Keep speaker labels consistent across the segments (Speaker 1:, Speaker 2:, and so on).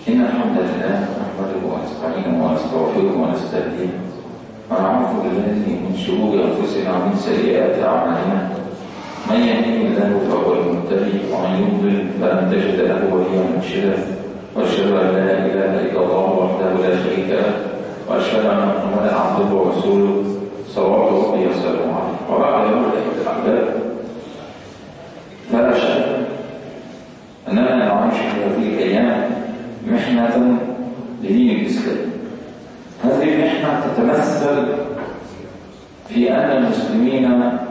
Speaker 1: إن الحمد لله نحمده ونستعينه ونستغفره ونستهديه ونعوذ بالله من شرور أنفسنا ومن سيئات أعمالنا من يهده الله فهو المهتدي ومن يضلل فلن تجد له وليا مرشدا وأشهد أن لا إله إلا الله وحده لا شريك له وأشهد أن محمدا عبده ورسوله صلوات ربي وسلامه عليه وبعد يوم الأحد الأحباب فلا شك أننا نعيش في هذه الأيام محنة لدين الإسلام هذه المحنة تتمثل في أن المسلمين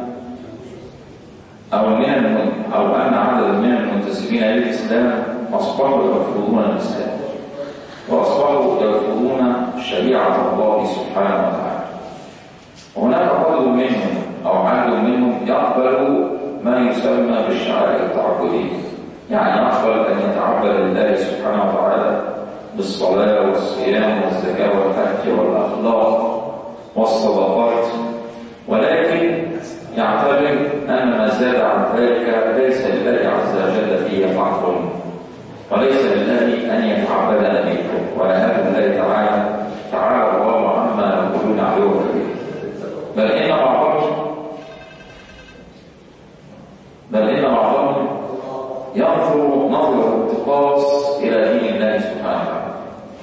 Speaker 1: أو من الم... أو أن عدد من المنتسبين للإسلام أصبحوا يرفضون الإسلام وأصبحوا يرفضون شريعة الله سبحانه وتعالى وهناك رجل منهم أو عدد منهم يقبل ما يسمى بالشعائر التعبدية يعني يقبل أن يتعبد لله سبحانه وتعالى بالصلاة والصيام والزكاة والحج والأخلاق والصدقات ولكن يعتبر أن ما زاد عن ذلك ليس لله عز وجل فيه حق وليس لله أن يتعبد به ولهذا الله تعالى تعالى الله عما يقولون عليه بل إن بعضهم بل إن بعضهم ينظر نظرة انتقاص إلى دين الله سبحانه وتعالى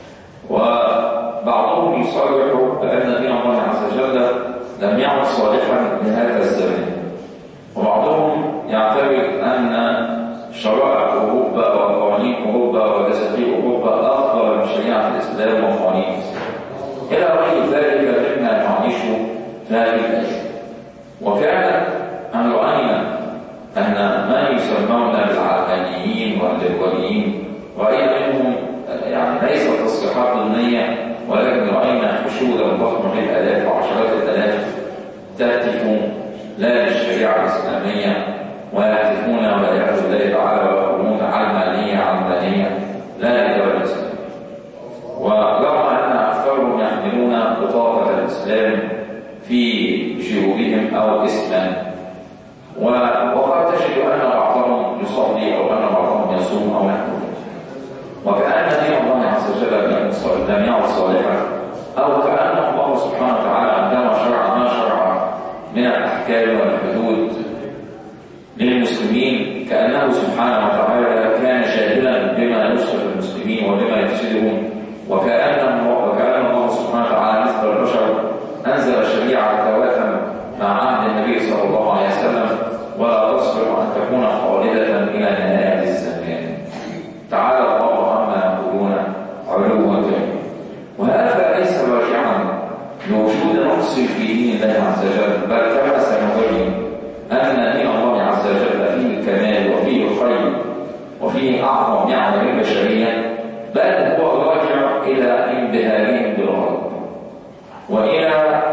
Speaker 1: وبعضهم يصرح بأن دين الله عز وجل لم يعد صالحا لهذا الزمان وبعضهم يعتبر أن شرائع أوروبا وقوانين أوروبا ودساتير أوروبا أفضل من شريعة الإسلام وقوانين الإسلام إلى غير ذلك مما نعيشه في هذه الأيام وكان أن رأينا أن ما يسمون بالعلمانيين والليبراليين رأينا منهم يعني ليس تصريحات ضمنية ولكن رأينا حشودا ضخمة بالآلاف وعشرات الآلاف تهتف لا للشريعة الإسلامية ويهتفون والعياذ بالله تعالى ويقولون علمانية علمانية لا للدولة الإسلامية ورغم أن أكثرهم يحملون بطاقة الإسلام في جيوبهم أو اسما وقد تجد أن بعضهم يصلي أو أن بعضهم يصوم أو نحو وكأن دين الله عز وجل لم يعد صالحا أو كأن الله سبحانه وتعالى عندما شرع ما شرع من الأحكام والحدود للمسلمين كأنه سبحانه وتعالى كان جاهلا بما يصلح المسلمين وبما يفسدهم وكأن وكأن الله سبحانه وتعالى مثل البشر أنزل شريعة توافا مع عهد النبي صلى الله عليه وسلم ولا تصبر أن تكون خالدة إلى نهاية الزمان تعالى الله عما يقولون علوا كبيرا وهذا ليس راجعا لوجود نقص في دين الله عز وجل بل كما سنبين أن دين الله عز وجل فيه الكمال وفيه الخير وفيه أعظم نعم للبشرية بل هو راجع إلى انبهارهم بالغرب وإلى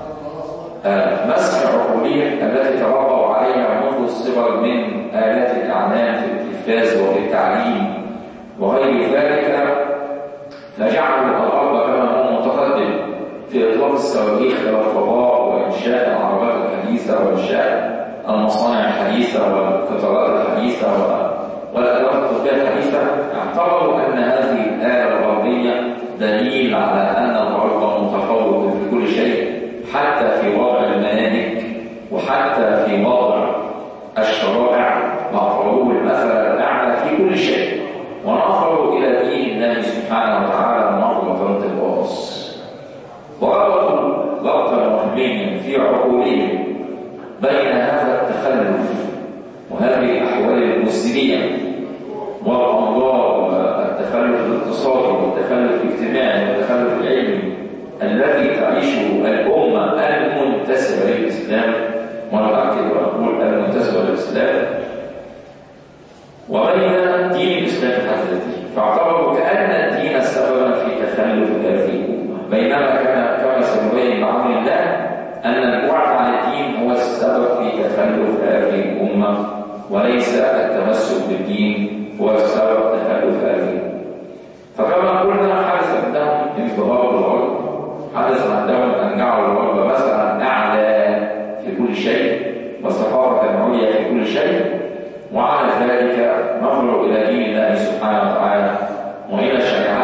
Speaker 1: مسح عقولهم التي تربوا عليها منذ الصغر من آلات الإعلام في التلفاز وفي التعليم وغير ذلك فجعلوا الأرض كما هو متقدم في إطلاق الصواريخ إلى الفضاء وإنشاء العربات الحديثة وإنشاء المصانع الحديثة والقطارات الحديثة والأدوات الطبية الحديثة اعتبروا أن هذه الآلة الغربية دليل على أن الغرب متفوق في كل شيء حتى في وضع المناهج وحتى في وضع الشرائع مفعول المثل الأعلى في كل شيء ونظروا إلى دين الله سبحانه وتعالى نظرة انتقاص وربطوا ربطا مهميا في عقولهم بين هذا التخلف وهذه الأحوال المسلمية والأمراض والتخلف الاقتصادي والتخلف الاجتماعي والتخلف العلمي الذي تعيشه الأمة المنتسبة للإسلام ونؤكد ونقول المنتسبة للإسلام وبين دين الإسلام حضرته فاعتبروا كأن الدين سببا في تخلف هذه الأمة بينما كان كما سنبين بعون الله أن البعد عن الدين هو السبب في تخلف هذه الأمة وليس التمسك بالدين هو السبب تخلف هذه الأمة فكما قلنا حدث عندهم انفجار الغرب حدث عندهم أن جعلوا الغرب مثلا أعلى في كل شيء وثقافة عليا في كل شيء وعلى ذلك نظروا إلى دين الله سبحانه وتعالى وإلى شريعته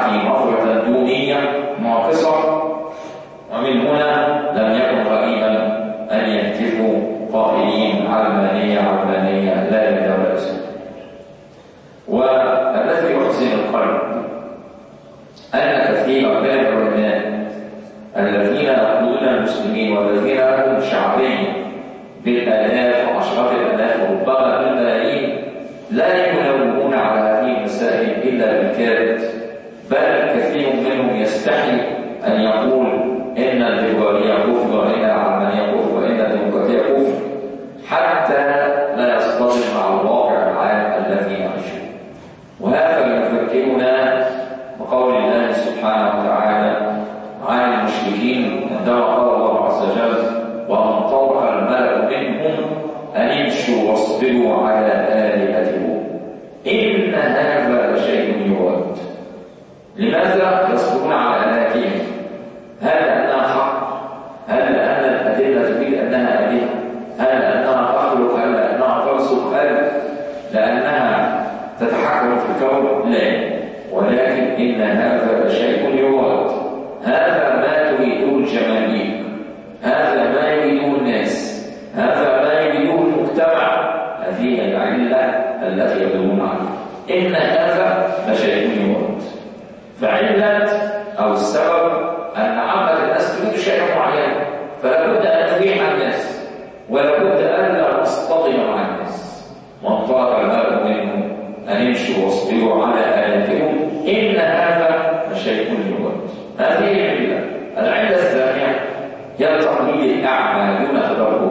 Speaker 1: أن كثيرا من العلماء الذين يقودون المسلمين والذين لهم شعبين بالآلاف وعشرات الآلاف وربما بالملايين لا ينومون على هذه المسائل إلا بالكاد بل كثير منهم يستحي أن يقول إن الليبرالية كفر وإن العلمانية كفر وإن الديمقراطية كفر حتى لا يصطدم مع الواقع العام الذي نعيشه وهذا يذكرنا بقول الله سبحانه وتعالى عن المشركين عندما قال الله عز وجل وانطلق الملأ منهم أن امشوا واصبروا على آلهتكم إن هذا لشيء يراد لماذا يصبرون على آلهتهم؟ هل لأنها حق؟ هل لأن الأدلة تفيد أنها آلهة؟ هل لأنها تخلق؟ هل لأنها ترزق؟ هل لأنها تتحكم في الكون؟ لا ولكن إن هذا لشيء يراد هذا ما تريده الجماهير هذا ما يريده الناس هذا ما يريده المجتمع هذه العلة التي يدلون عليها إن هذا لشيء يراد فعلة أو السبب أن عامة الناس تريد شيئا معينا فلا بد أن تريح الناس ولا بد ألا نصطدم مع الناس وانطلق المرء منهم أن يمشوا واصبروا على آلهتهم إن هذا لشيء يراد هذه العلة العلة الثانية هي التقليد الأعمى دون تدبر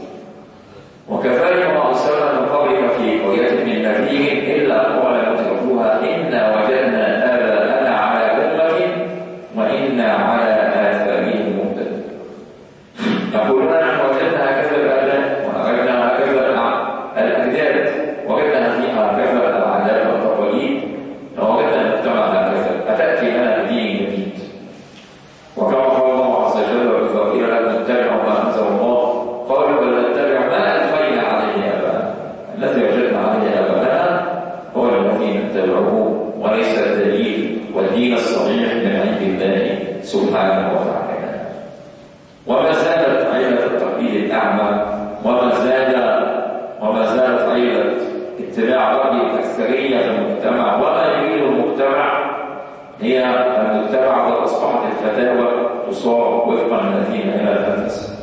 Speaker 1: وكذلك ما أرسلنا من قبلك في قرية من نذير إلا قال مترفوها إنا وجدنا آباءنا على أمة وإنا على آثارهم مهتدون يقولون نحن وجدنا هكذا الآباء ووجدنا هكذا الأجداد وجدنا فيها هكذا العادات والتقاليد ووجدنا المجتمع هكذا أتأتي لنا بدين جديد وكما قال الله عز وجل وإذا قيل لهم اتبعوا ما أنزل الله قالوا بل نتبع ما ألفينا عليه آباءنا الذي وجدنا عليه آباءنا هو الذي نتبعه وليس الدليل والدين الصحيح من عند الله سبحانه وتعالى وما زالت عيلة التقليد الأعمى وما زال وما زالت عيلة اتباع رأي الأكثرية في المجتمع وما يريد المجتمع هي المجتمع قد أصبحت الفتاوى تصاب وفقا للذين إلى الفلسفة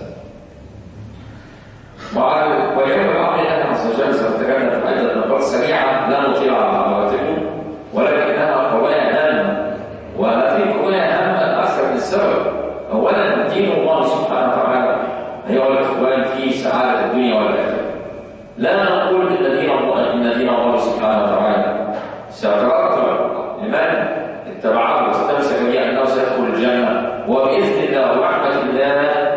Speaker 1: واليوم الأمر الله عز وجل سنتكلم في عدة نقاط سريعة لا نطيل على حضراتكم ولكنها قضايا هامة وهذه القضايا هامة لأكثر من سبب أولا دين الله سبحانه وتعالى أيها الإخوان في سعادة الدنيا والآخرة لا نقول إن دين الله إن دين الله سبحانه وتعالى سيترتب لمن اتبعه واستمسك به أنه سيدخل الجنة وبإذن الله ورحمة الله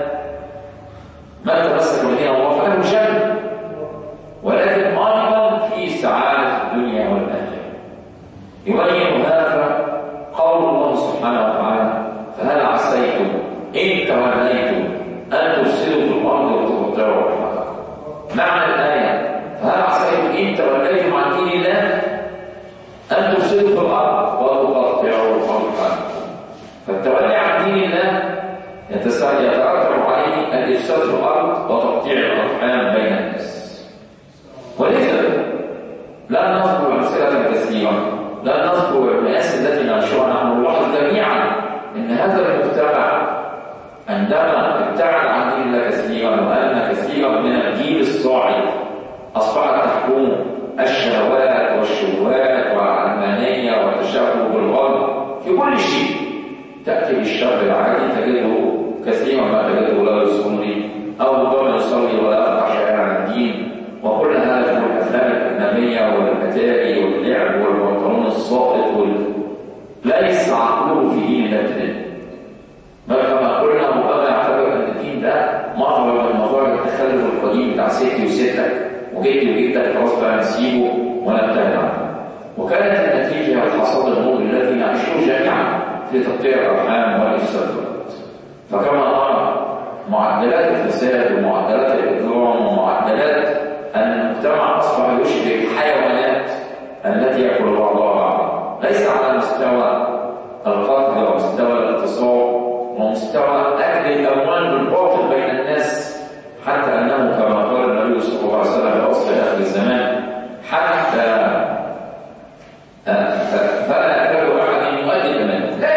Speaker 1: من تمسك بدين الله فله الجنة ولكن أيضا في سعادة الدنيا والآخرة يبين هذا قول الله سبحانه وتعالى فهل عسيتم إن توليتم أن تفسدوا في الأرض وتقطعوا رحمتكم معنى الآية فهل عسيتم إن توليتم عن دين الله أن تفسدوا في الأرض وتقطعوا رحمتكم فالتولي عن دين الله يترتب عليه الإفساد في الأرض وتقطيع الأرحام بين الناس ولذا لا نذكر أمثلة كثيرة لا نذكر المآسي التي نعيشها نحن نلاحظ جميعا أن هذا المجتمع عندما ابتعد عن دين الله كثيرا وأن كثيرا من الجيل الصاعد أصبحت تحكم الشهوات والشبهات والعلمانية والتشبه بالغرب في كل شيء تأتي بالشاب العادي تجده كثيرا ما تجده لا يصلي أو ربما يصلي ولا يقطع شيئا عن الدين وكل هذا من الأفلام الأجنبية والأتاري واللعب والبنطلون الساقط وال... ليس عقله في دين الله ابتداء بل كما قلنا ربما يعتبر أن الدين ده مظهر من مظاهر التخلف القديم بتاع ستي وستك وجدي وجدك خلاص بقى نسيبه ونبتعد عنه وكانت النتيجة الحصاد المر الذي نعيشه جميعا في تقطيع الارحام والافساد فكما نرى معدلات الفساد ومعدلات الاجرام ومعدلات ان المجتمع اصبح يشبه الحيوانات التي ياكل بعضها بعضا ليس على مستوى القتل ومستوى الاغتصاب ومستوى اكل الاموال بالباطل بين الناس حتى انه كما قال النبي صلى الله عليه وسلم في اصل اخر الزمان حتى فلا يكاد احد يؤدي الامانه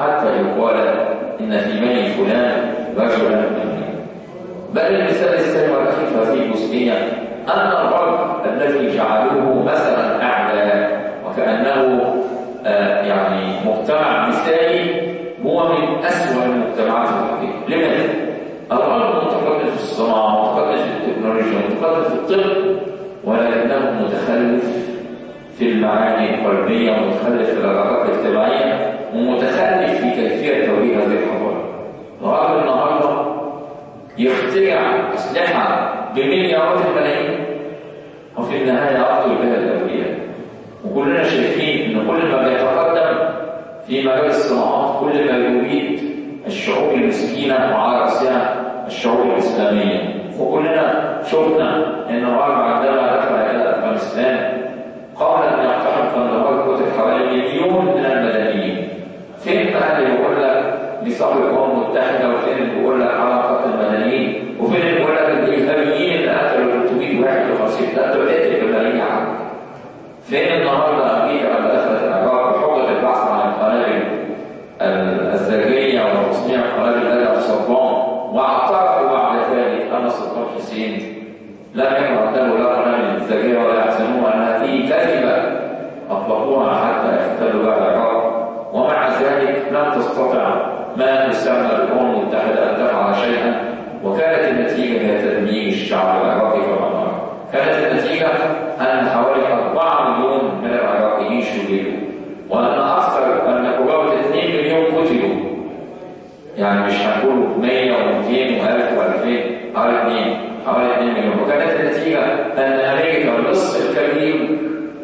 Speaker 1: حتى يقال إن في بني فلان رجلا مني بل المثال الثاني والأخير في هذه الجزئية أن الرب الذي جعلوه مثلا أعلى وكأنه آه يعني مجتمع مثالي هو من أسوأ المجتمعات الحقيقية لماذا؟ الرب متقدم في الصناعة متقدم في التكنولوجيا متقدم في الطب ولكنه متخلف في المعاني القلبية ومتخلف في العلاقات الاجتماعية ومتخلف في كيفية توجيه هذه الحضارة. الرب النهارده يخترع أسلحة بمليارات الملايين وفي النهاية يقتل بها الأولياء. وكلنا شايفين إن كل ما بيتقدم في مجال الصناعات كل ما يريد الشعوب المسكينة وعلى رأسها الشعوب الإسلامية وكلنا شفنا ان الرجل عندما دخل الى افغانستان قبل ان يقتحم كندهار قتل حوالي مليون من المدنيين فين بقى اللي بيقول لك ميثاق الامم المتحده وفين اللي بيقول لك علاقه المدنيين وفين اللي بيقول لك الارهابيين اللي قتلوا 351 قتلوا قتل بالملايين عدد فين النهارده امريكا لما دخلت العراق بحجه البحث عن القنابل الذريه وتصنيع القنابل لدى صدام واعترفوا بعد ذلك ان صدام حسين لم يكن عنده لا قنابل ذريه ولا يحزنون ان هذه كذبه اطلقوها حتى يحتلوا بها العراق ومع ذلك لم تستطع ما تسمى الامم المتحده ان تفعل شيئا وكانت النتيجه هي تدمير الشعب العراقي كما نرى كانت النتيجه ان حوالي 4 مليون من العراقيين شردوا وان اكثر ان قرابه 2 مليون قتلوا يعني مش هنقول 100 و200 و1000 و2000 حوالي 2 حوالي 2 مليون وكانت النتيجه ان امريكا النصف الكبير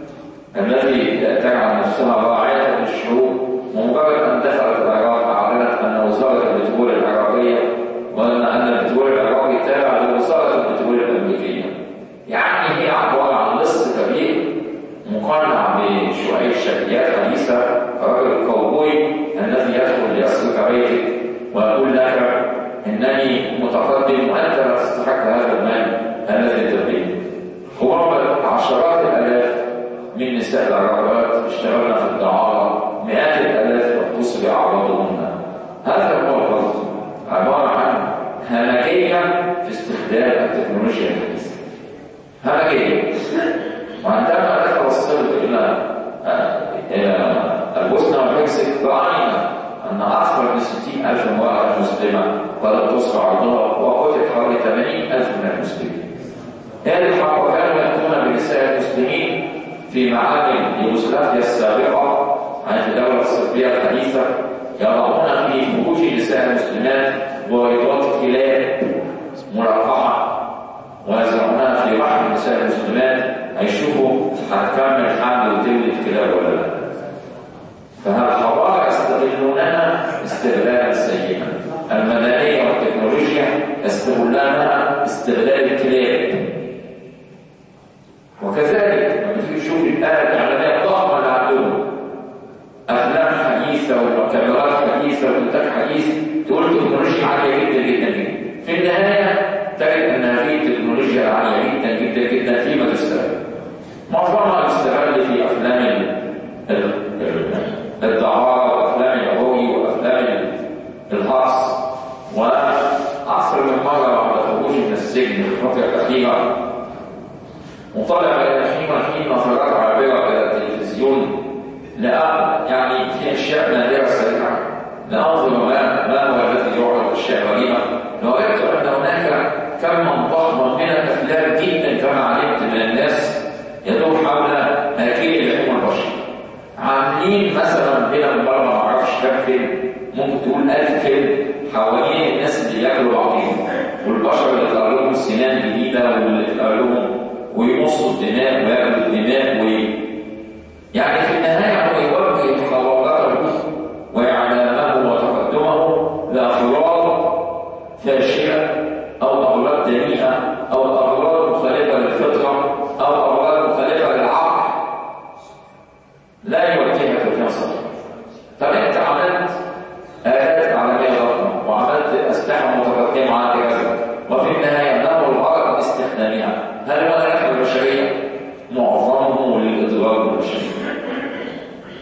Speaker 1: الذي تجعل نفسها راعيه للشعوب ومجرد ان دخلت العراق اعلنت ان وزاره البترول العراقيه وان ان البترول العراقي تابع لوزاره البترول الامريكيه يعني هي عباره عن لص كبير مقنع بشويه شكليات حديثه رجل كوبوي الذي يدخل ليسرق بيتك ويقول لك انني متقدم وانت لا تستحق هذا المال الذي تبيه قرابه عشرات الالاف من نساء العراقات اشتغلنا في الدعاره مئات الالاف تختص باعراضهن هذا هو الغرض عباره عن همجيه في استخدام التكنولوجيا الحديثه همجيه وعندما دخل الصدق الى الى البوسنه والهرسك راينا ان اكثر من 60 الف امراه مسلمه قد تصبح عرضها وقتل حوالي 80 الف من المسلمين هذه الحرب كانوا ياتون بنساء المسلمين في معابد يوغوسلافيا السابقه عن في الدوله الصربيه الحديثه يضعون في فروج نساء المسلمات بويضات كلاب ملقحه ويزرعونها في رحم نساء المسلمات هيشوفوا هتكمل حمل وتولد كلاب ولا لا فالحضاره يستغلونها استغلالا سيئا المدنيه والتكنولوجيا يستغلونها استغلال الكلاب وكذلك لما تيجي تشوف الآلة الإعلامية الضخمة اللي عندهم أفلام حديثة وكاميرات حديثة وإنتاج حديث تقول تكنولوجيا عالية جدا جدا جدا في النهاية تجد أن هذه التكنولوجيا العالية جدا جدا جدا فيما تستغل معظمها يستغل في أفلام الدعارة وأفلام الهوي وأفلام الهرس وأكثر من مرة بعد خروجي من السجن في الفترة الأخيرة وطلع الى حين وحين نظرات عابره الى التلفزيون لأ يعني في اشياء نادره سريعه لانظر ما ما هو الذي يعرض اشياء غريبه لوجدت ان هناك كما ضخما من الافلام جدا كما علمت من الناس يدور حول اكل لحوم البشر عاملين مثلا بلا مبالغه ما اعرفش كام فيلم ممكن تقول 1000 فيلم حوالين الناس اللي بياكلوا بعضهم والبشر اللي طلع لهم سنان جديده واللي طلع لهم ويمصوا الدماء وياكلوا الدماء و يعني في النهايه هو يوجه خواطره واعلامه وتقدمه لاغراض فاشله او اغراض دنيئه او اغراض مخالفه للفطره او اغراض مخالفه للعقل لا يوجهك في صحيح طب انت عملت آلات عالميه ضخمه وعملت اسلحه متقدمه على كذا وفي النهايه له الغرض من استخدامها هل هو نجاح البشريه؟ معظمه للاضرار بالبشريه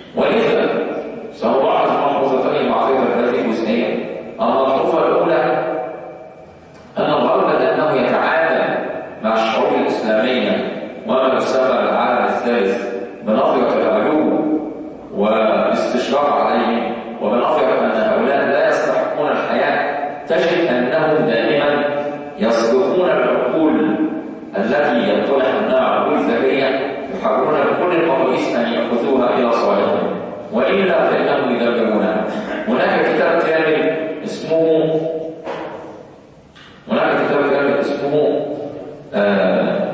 Speaker 1: ولكنهم دائما يصدقون العقول التي يتضح انها عقول ذكيه يحاولون بكل المقاييس ان ياخذوها الى صالحهم والا فانهم يدمرونها هناك كتاب كامل اسمه هناك كتاب كامل اسمه آه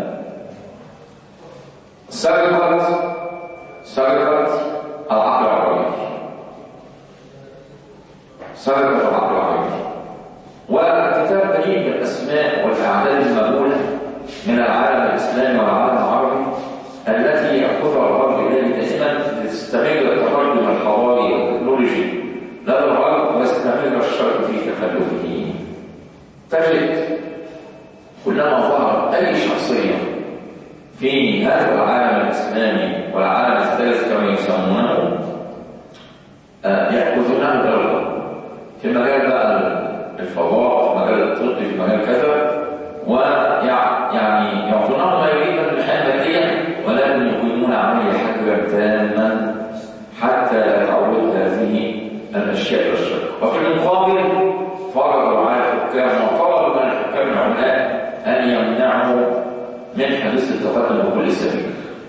Speaker 1: سرقة سرقة العقل العربي سرقة العقل العربي وكتاب مليء بالأسماء والأعداد المهولة من العالم الإسلامي والعالم العربي التي يأخذها الغرب إليه دائما لتستمر التقدم الحضاري والتكنولوجي لدى الغرب ويستمر الشرق في تخلفه تجد كلما ظهرت أي شخصية في هذا العالم الإسلامي والعالم الثالث كما يسمونه يأخذونه درجة في مجال بقى الفضاء في مجال الطب في مجال كذا ويعني يعطونه ما يريد من الحياة المادية ولكن يقيمون عليه حجرا تاما حتى لا تعود هذه الأشياء إلى الشرك وفي المقابل فرضوا على الحكام وطلبوا من الحكام العملاء أن يمنعوا من حدوث التقدم بكل سبيل.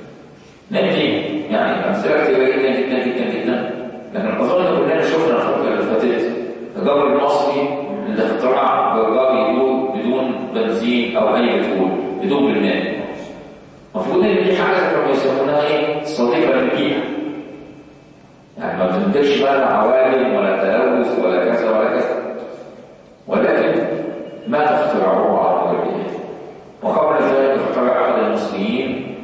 Speaker 1: ندي يعني أمثلة كثيرة جدا جدا جدا جدا لكن أظن كلنا شفنا الفترة اللي فاتت الجبر المصري اللي اخترع جرار يدور بدون بنزين أو أي بترول بدون بالماء. المفروض إن دي حاجة كانوا يسمونها إيه؟ صديقة للبيئة. يعني ما بتنتجش بقى لا عوالم ولا تلوث ولا كذا ولا كذا. ولكن ما تخترعوه على البيئة. وقبل ذلك اخترع احد المصريين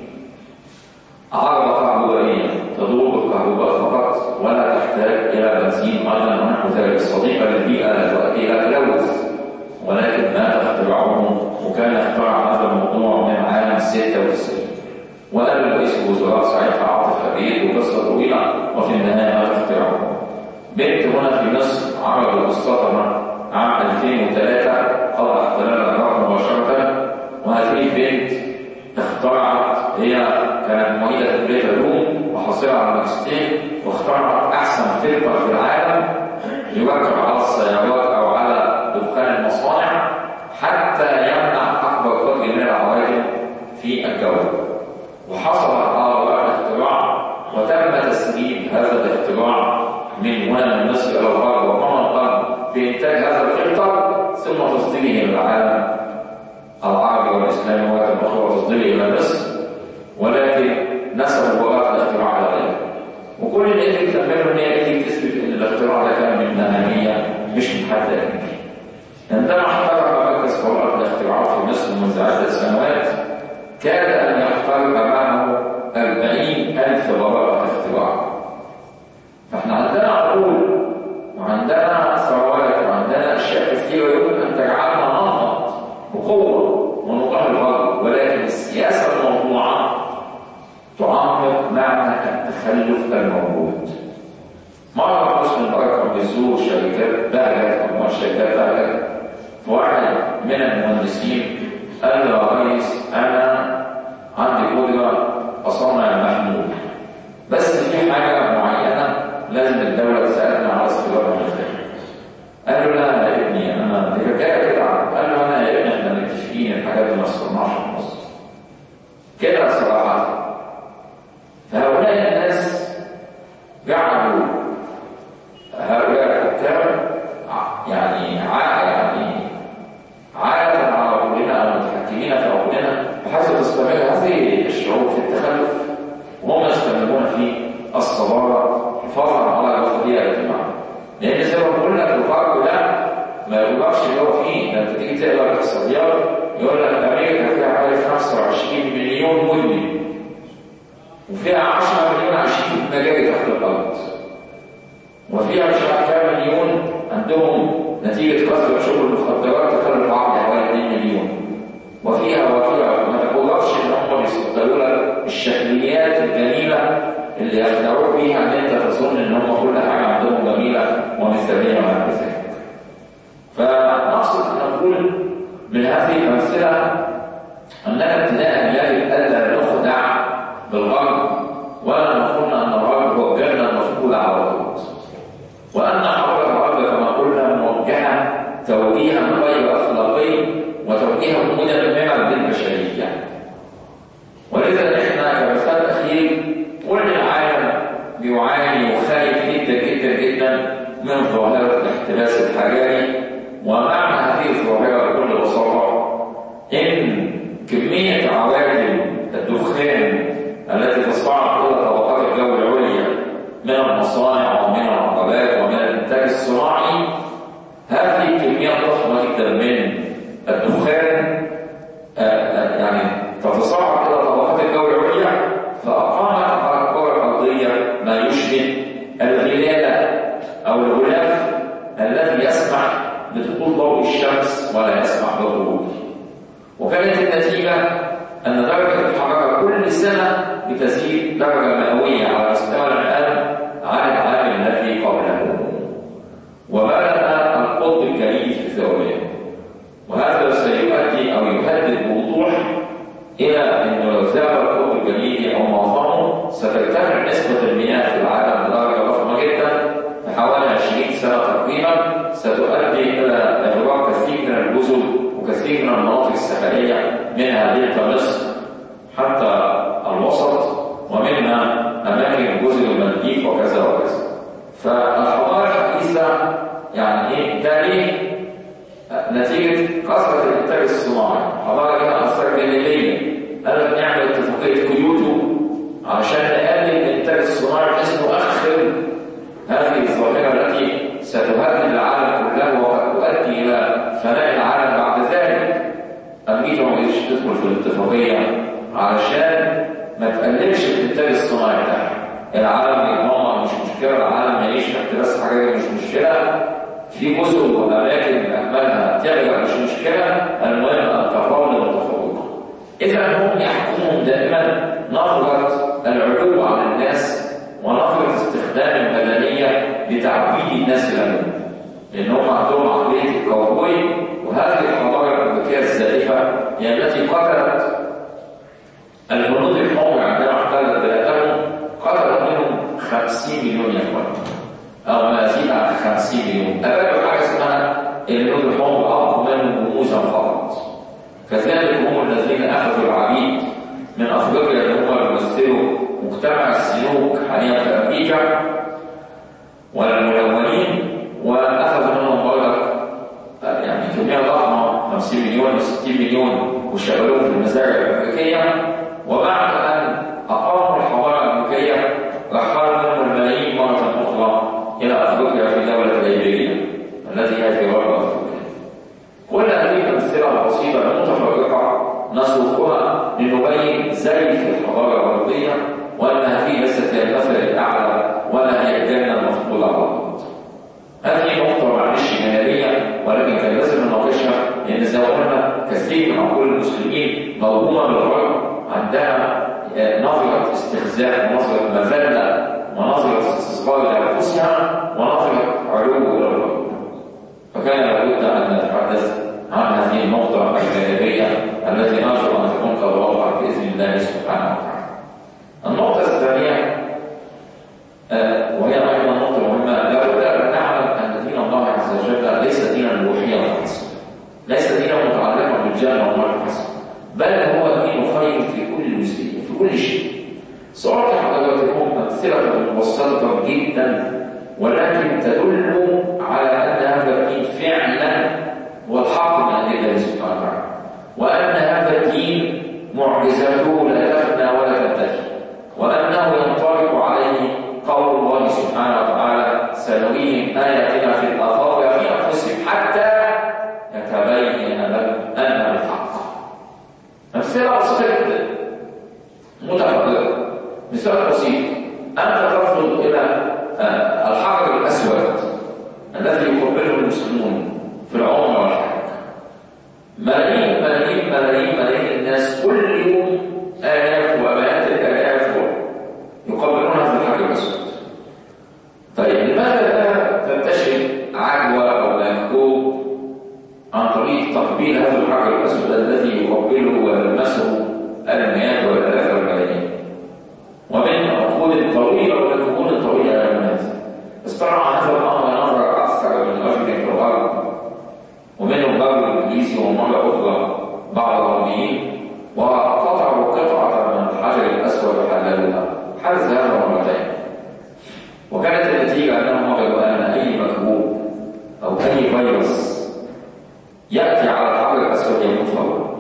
Speaker 1: عربة كهربائية تدور بالكهرباء فقط ولا تحتاج إلى بنزين أيضا ونحو ذلك صديقة للبيئة لا تؤدي إلى تلوث ولكن مات اختراعه وكان اخترع هذا الموضوع من عام 96 وقال رئيس الوزراء ساعتها عاطف حبيب وقصة طويلة وفي النهاية مات اختراعه بنت هنا في مصر عرض قصتها عام 2003 قبل احتلال العراق مباشرة وهذه البنت اخترعت هي كانت معيدة في كلية العلوم وحاصلة على ماجستير واخترعت أحسن فلتر في العالم يركب على السيارات أو على دخان المصانع حتى يمنع أكبر قدر من العوادم في الجو وحصل على رائع الاختراع وتم تسريب هذا الاختراع من هنا من مصر إلى الغرب ومن الغرب بإنتاج هذا الفلتر ثم تصديره للعالم العربي والاسلامي وقت اخرى وتصديره الى مصر ولكن نسبوا براءة الاختراع على غيره وكل اللي قدر يكملوا ان هي قدرت تثبت ان الاختراع ده كان من مهنيه مش من حد اجنبي عندما احترق مركز براءة الاختراعات في مصر منذ عدة سنوات كاد ان يحترق معه 40000 براءة اختراع فاحنا عندنا عقول وعندنا ثروات وعندنا اشياء كثيره يمكن ان تجعلنا ننهض بقوة ونقاة الغرب ولكن السياسة الموضوعة تعمق معنى التخلف الموجود مرة حسن البركة بيزور شركات بهجت أو شركات بهجت فواحد من المهندسين قال له يا ريس أنا عندي قدرة أصنع المحمول بس في حاجة معينة لازم الدولة تساعدنا على استيرادها من الخارج قال له لا يا ابني انا دي حكايه كده قال له انا يا ابني احنا متفقين الحاجات دي ما تصنعش في مصر كده صراحه فهؤلاء الناس جعلوا هؤلاء الحكام يعني يعني عادة على عقولنا او متحكمين في عقولنا بحيث تستمر هذه الشعوب في التخلف وهم يستمرون في الصداره حفاظا على الوسطيه الاجتماعيه لان زي ما بقول لك الغرب ده ما يغلقش اللي هو فيه ده انت تيجي تقرا الاحصائيات يقول لك امريكا فيها حوالي 25 مليون مدمن وفيها 10 مليون عايشين في المجاري تحت الارض وفيها مش عارف كام مليون عندهم نتيجه كثره شرب المخدرات تخلف عقلي حوالي 2 مليون وفيها وفيها ما تقولش ان هم بيصدروا لك الشكليات الجميله اللي يخدعوك بيها ان انت تظن ان هم كل حاجه عندهم جميله ومثاليه وما ذلك. فنقصد ان نقول من هذه الامثله اننا ابتداء يجب الا نخدع بالغرب ولا نظن ان الغرب هو الجنه المفقوده على الارض. وان حول الغرب كما قلنا موجهه توجيها غير ظاهرة الاحتباس الحجري ومعنى هذه الظاهرة بكل بساطة إن كمية عوادم الدخان التي تصاعد إلى طبقات الجو العليا من المصانع ومن العقبات ومن الإنتاج الصناعي هذه كميات ضخمة جدا من الدخان يعني تتصاعد إلى طبقات الجو العليا فأقامت على الكرة الأرضية ما يشبه الغلالة أو الغلاف الذي يسمح بدخول ضوء الشمس ولا يسمح بالخروج وكانت النتيجة أن درجة الحرارة كل سنة بتزيد درجة مئوية على مستوى العالم عن العام الذي قبله وبدأ القطب الجليدي في الثورية وهذا سيؤدي أو يهدد بوضوح إلى أنه لو زاد القطب الجليدي أو معظمه سترتفع نسبة المياه في العالم بدرجة ضخمة جدا في حوالي 20 سنة تقريبا ستؤدي إلى إغراق كثير من الجزر وكثير من المناطق الساحلية منها دلتا مصر حتى الوسط ومنها أماكن جزر المالديف وكذا وكذا فالحضارة الحديثة يعني إيه؟ ده ليه؟ نتيجة كثرة الإنتاج الصناعي الحضارة لها آثار جانبية قال لك نعمل اتفاقية كيوتو علشان نقلل الإنتاج الصناعي بحيث نؤخر هذه الظاهرة التي ستهدد العالم كله وقد تؤدي إلى فناء العالم بعد ذلك أمريكا ما قدرتش تدخل في الاتفاقية علشان ما تقللش الإنتاج الصناعي بتاعها العالم يتنمر مش مشكلة العالم يعيش تحت بس حاجة مش مشكلة في جزر وأماكن أهملها تغرق مش مشكلة المهم التفاوض والتفوق إذا هم يحكمون دائما نظرة العلو على الناس ونظرة استخدام المدنية لتعبيد الناس لهم لأن هم عندهم عقلية الكوبوي وهذه الحضارة الأمريكية الزائفة هي التي قتلت الهنود الحمر عندما احتلت بلادهم قتلت منهم 50 مليون يا اخوان او ما يزيد عن 50 مليون أبدا حاجه اسمها الهنود الحمر اقوى منهم رموزا فقط كذلك هم الذين اخذوا العبيد من افريقيا اللي هم يمثلوا مجتمع السلوك حاليا في امريكا والملونين واخذوا منهم برضك يعني كميه ضخمه 50 مليون و 60 مليون وشغلوهم في المزارع الامريكيه وبعد ان اقاموا الحضاره الامريكيه رحلوا منهم الملايين مره اخرى الى افريقيا في دوله ليبيريا التي هي في غرب افريقيا. كل هذه الامثله البسيطه المتفرقه نسوقها لنبين زيف الحضاره الغربيه وان هذه ليست هي المثل الاعلى ولا هي الجنه المفضوله على الارض. هذه نقطه معلش جانبيه ولكن كان لازم نناقشها لان زي ما قلنا كثير من عقول المسلمين موهومه بالغرب عندها نظرة استخزاء ونظرة مذلة ونظرة استصغار لأنفسها ونظرة علو إلى الرب فكان لابد أن نتحدث عن هذه النقطة الجانبية التي نرجو أن تكون قد وقعت بإذن الله سبحانه وتعالى. النقطة الثانية وهي أيضا نقطة مهمة لابد أن نعلم أن دين الله عز وجل ليس دينا روحيا فحسب ليس دينا متعلقا بالجنة والنار فحسب بل هو دين خير في كل جزئية في كل شيء سأعطي حضراتكم أمثلة مبسطة جدا ولكن تدل على أن هذا الدين فعلا هو الحق من عند الله سبحانه وتعالى وأن هذا الدين معجزاته لا تفنى ولا تنتهي وأنه ينطبق عليه قول الله سبحانه وتعالى سنريهم آياتنا في الآفاق وفي أنفسهم حتى يتبين لهم أنه الحق أمثلة بسيطة جدا متفرقة مثال بسيط أنت ترفض إلى الحجر الأسود الذي يقبله المسلمون في العمر والحج ملايين ملايين ملايين ملايين الناس كل يوم آلاف ومئات الآلاف يقبلون هذا الحجر الأسود طيب لماذا لا تنتشر عجوة أو مكتوب عن طريق تقبيل هذا الحجر الأسود الذي يقبله ويلمسه المئات والآلاف والملايين ومن عقود طويلة وقرون طويلة يا الناس استطاع هذا الأمر نظرة أكثر من رجل في الغرب ومنهم رجل إنجليزي ومرة أخرى بعض الغربيين وقطعوا قطعة من الحجر الأسود وحللوها حدث هذا مرتين وكانت النتيجة أنهم وجدوا أن أي مكروب أي فيروس يأتي على الحجر الأسود يموت فورا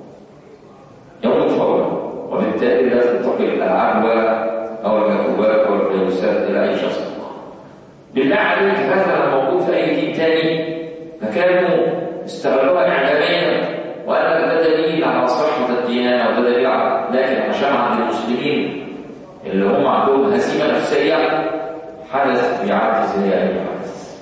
Speaker 1: يموت فورا وبالتالي لا تنتقل العدوى أو الميكروبات أو الفيروسات إلى أي شخص بالله عليك هذا لو موجود في أي دين تاني فكانوا استغلوها إعلاميا وقال ده دليل على صحة الديانة وده دليل على لكن عشان عند المسلمين اللي هم عندهم هزيمة نفسية حدث بيعدي زي أي حدث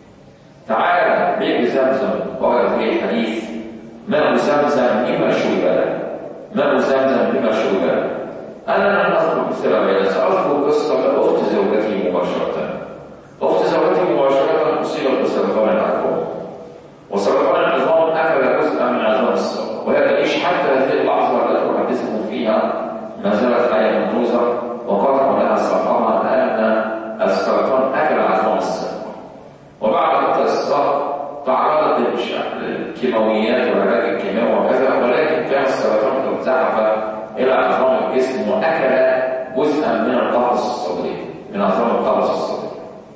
Speaker 1: تعالى بئر زمزم ورد فيه الحديث ماء زمزم لما شرب له ماء زمزم لما شرب له أنا لم أذكر بسبب هذا سأذكر قصة أخت زوجتي مباشرة أخت زوجتي مباشرة أصيبت بسرطان العظام وسرطان العظام أكل جزءا من عظام السرطان وهي تعيش حتى هذه اللحظة التي أحدثكم فيها ما زالت حياة منقوذة وقطع لها سرطانها لأن السرطان أكل عظام السرطان وبعد التصديق تعرضت للكيماويات والعلاج الكيماوي وكذا ولكن كان السرطان قد زحف إلى عظام الجسم وأكل جزءا من القفص الصدري من عظام القفص الصدري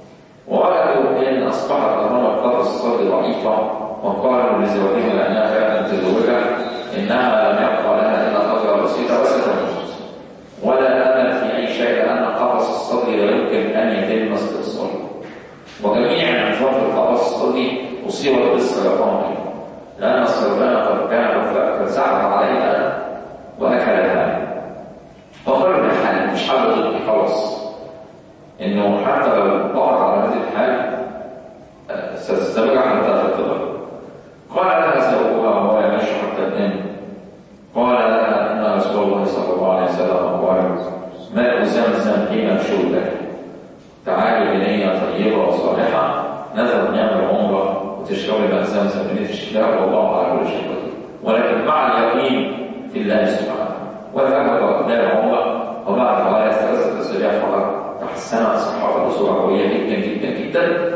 Speaker 1: ووجدوا ان اصبحت عظام القفص الصدري ضعيفه وقالوا لزوجها لانها كانت متزوجه انها لم يبقى لها الا فتره بسيطه وستموت ولا امل في اي شيء لان القفص الصدري لا يمكن ان يتم استئصاله وجميع العظام في القفص الصدري اصيبت بالسرطان لان السرطان قد كان قد زعف عليها واكلها فقالوا الحل مش حل ضدي خلاص انه حتى لو ضغط على هذه الحال ستستمر حتى تتضرر قال لها زوجها وهو يمشي حتى تنام قال لها ان رسول الله صلى الله عليه وسلم قال ماء زمزم لما شربك تعالي بنية طيبة وصالحة نذهب نعمل عمرة وتشربي ماء زمزم بنية الشتاء والله على كل شيء قدير ولكن مع اليقين في الله سبحانه وذهب دار عمرة وبعد حوالي ثلاثة أسابيع فقط تحسنت صحتها بصورة قوية جدا جدا جدا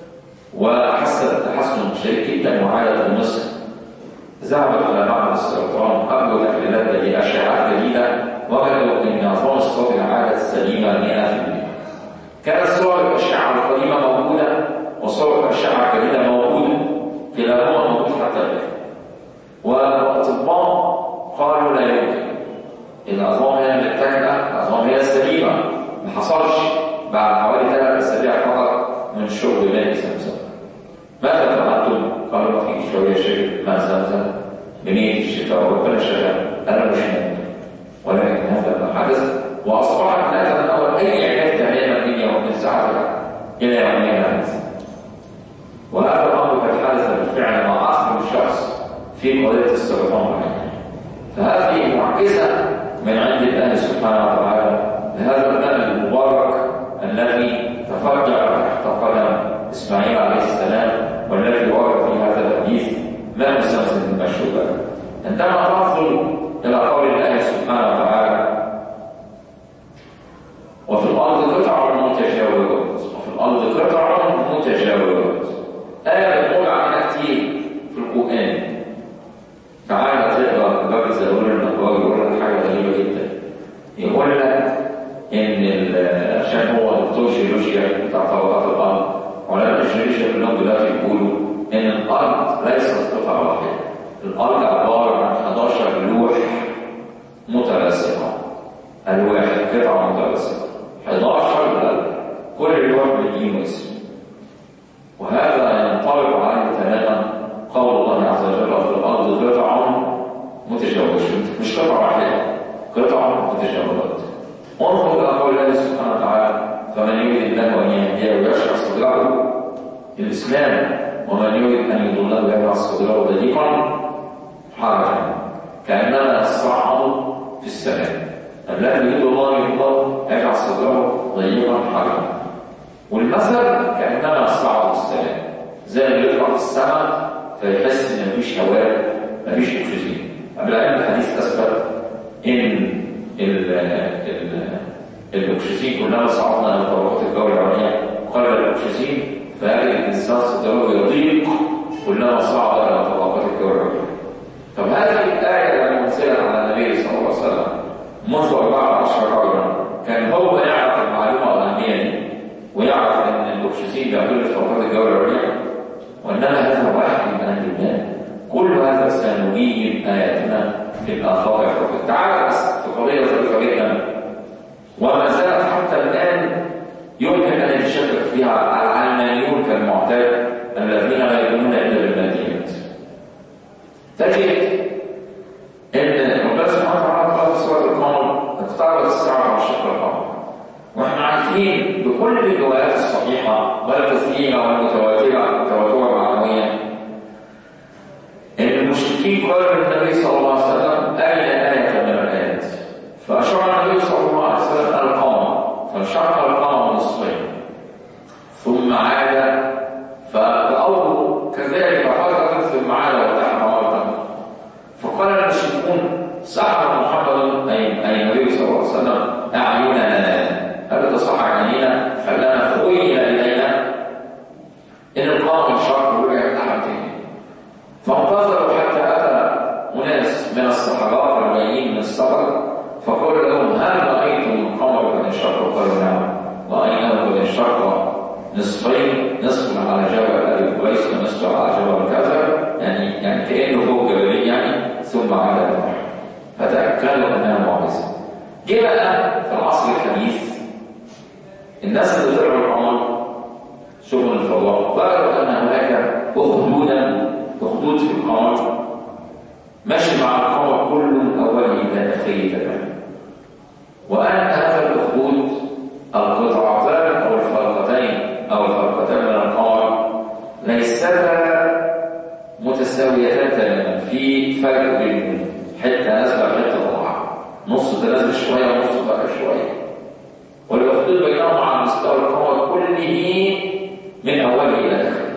Speaker 1: وحست تحسن شديد جدا وعادت لمصر ذهبت إلى معهد السرطان قبل تحليلات جديدة أشعات جديدة وجدوا أن عظام الصوت عادت سليمة 100% كانت صور الأشعة القديمة موجودة وصور الأشعة الجديدة موجودة كلاهما موجود حتى الآن والأطباء قالوا لا يمكن العظام هي متكلة العظام هي سليمة ما حصلش بعد حوالي ثلاث اسابيع فقط من شرب ماء زمزم ماذا فعلتم؟ قالوا ما فيش شويه شرب ماء زمزم بنية الشتاء وربنا شغال انا مش ممكن ولكن هذا ما حدث واصبحت لا تتناول اي علاج تماما من يوم من ساعتها الى يومين هذا وهذا الامر قد حدث بالفعل مع اخر الشخص في قضيه السرطان فهذه معجزه من عند الله سبحانه وتعالى لهذا الماء المبارك الذي تفجر تحت قدم اسماعيل عليه السلام والذي ورد في هذا الحديث ماء زمزم المشروبات عندما ننظر الى قول الله سبحانه وتعالى وفي الارض قطع متجاورات وفي الارض قطع متجاورات آية بتقول عنها كتير في القرآن تعالى تقرا باب الزبور النجار يقول لك حاجة غريبة جدا يقول لك ان عشان هو دكتور جيولوجيا بتاع طبقات الارض علماء الجيولوجيا كلهم دلوقتي بيقولوا ان الارض ليست قطعه واحده الارض عباره عن 11 لوح متلاصقه الواح قطعه متلاصقه 11 لوح كل لوح بدين واسم وهذا ينطبق عليه تماما قول الله عز وجل في الارض قطع متجاوزه مش قطعه واحده قطع متجاوزات انظر الى قول الله سبحانه وتعالى فمن يريد الله ان يهديه ويشرح صدره للاسلام ومن يريد ان يضله يجعل صدره ضيقا حرجا كانما يصعد في السماء الذي يريد الله يضله يجعل صدره ضيقا حرجا والمثل كانما يصعد في السماء زي اللي يطلع في السماء فيحس ان مفيش هواء مفيش اكسجين قبل ان الحديث اثبت ان ال ال الاكسجين كلما صعدنا الى طبقات الجو العليا قل الاكسجين فيجد الانسان صدره يضيق كلما صعد الى طبقات الجو العليا طب هذه الايه لما انزلت على النبي صلى الله عليه وسلم منذ 14 رجلا كان هو يعرف المعلومه الاهميه دي ويعرف ان الاكسجين بيقل في طبقات الجو العليا وانما سنريهم آياتنا في الآفاق يعرفون تعال بس في قضية ظريفة جدا وما زالت حتى الآن يمكن أن يتشكك فيها العلمانيون كالمعتاد الذين لا يؤمنون إلا بالماديات تجد ان ربنا سبحانه وتعالى قال في سوره القمر اقتربت الساعه وانشق القمر واحنا عارفين بكل الروايات الصحيحه والكثيره والمتواتره المتواتره معنويا ان المشركين قالوا للنبي صلى الله عليه وسلم اين ايه من الايات فاشار النبي صلى الله عليه وسلم القمر فانشق القمر نصفين ثم عاد فراوه كذلك حركه ثم عاد وتحت مره فقال المشركون سحر محمد اي اي النبي صلى الله عليه وسلم اعيننا هل تصح عينينا خلانا خيل الينا ان القمر انشق ورجع تحت تاني فانتظروا حتى اتى اناس من الصحراء الجايين من السفر فقال لهم هل رايتم القمر قد انشق قالوا نعم رايناه قد انشق نصفين نصف على جبل ابي قيس ونصف على جبل كذا يعني يعني كانه فوق جبلين يعني ثم عاد البحر فتاكدوا انها معجزه جه بقى في العصر الحديث الناس اللي طلعوا القمر شغل الفضاء وجدوا ان هناك اخدودا اخدود في القمر ماشي مع القمر كله من اوله الى اخره تماما وان هذا الاخدود القطعتان او الفرقتين او الفرقتان من القمر ليستا متساويتان تماما في فرق بينهم حته نازله وحته طالعه نص تنازل شويه ونص طالع شويه والمخدود بينهم على مستوى القمر كله من اوله الى اخره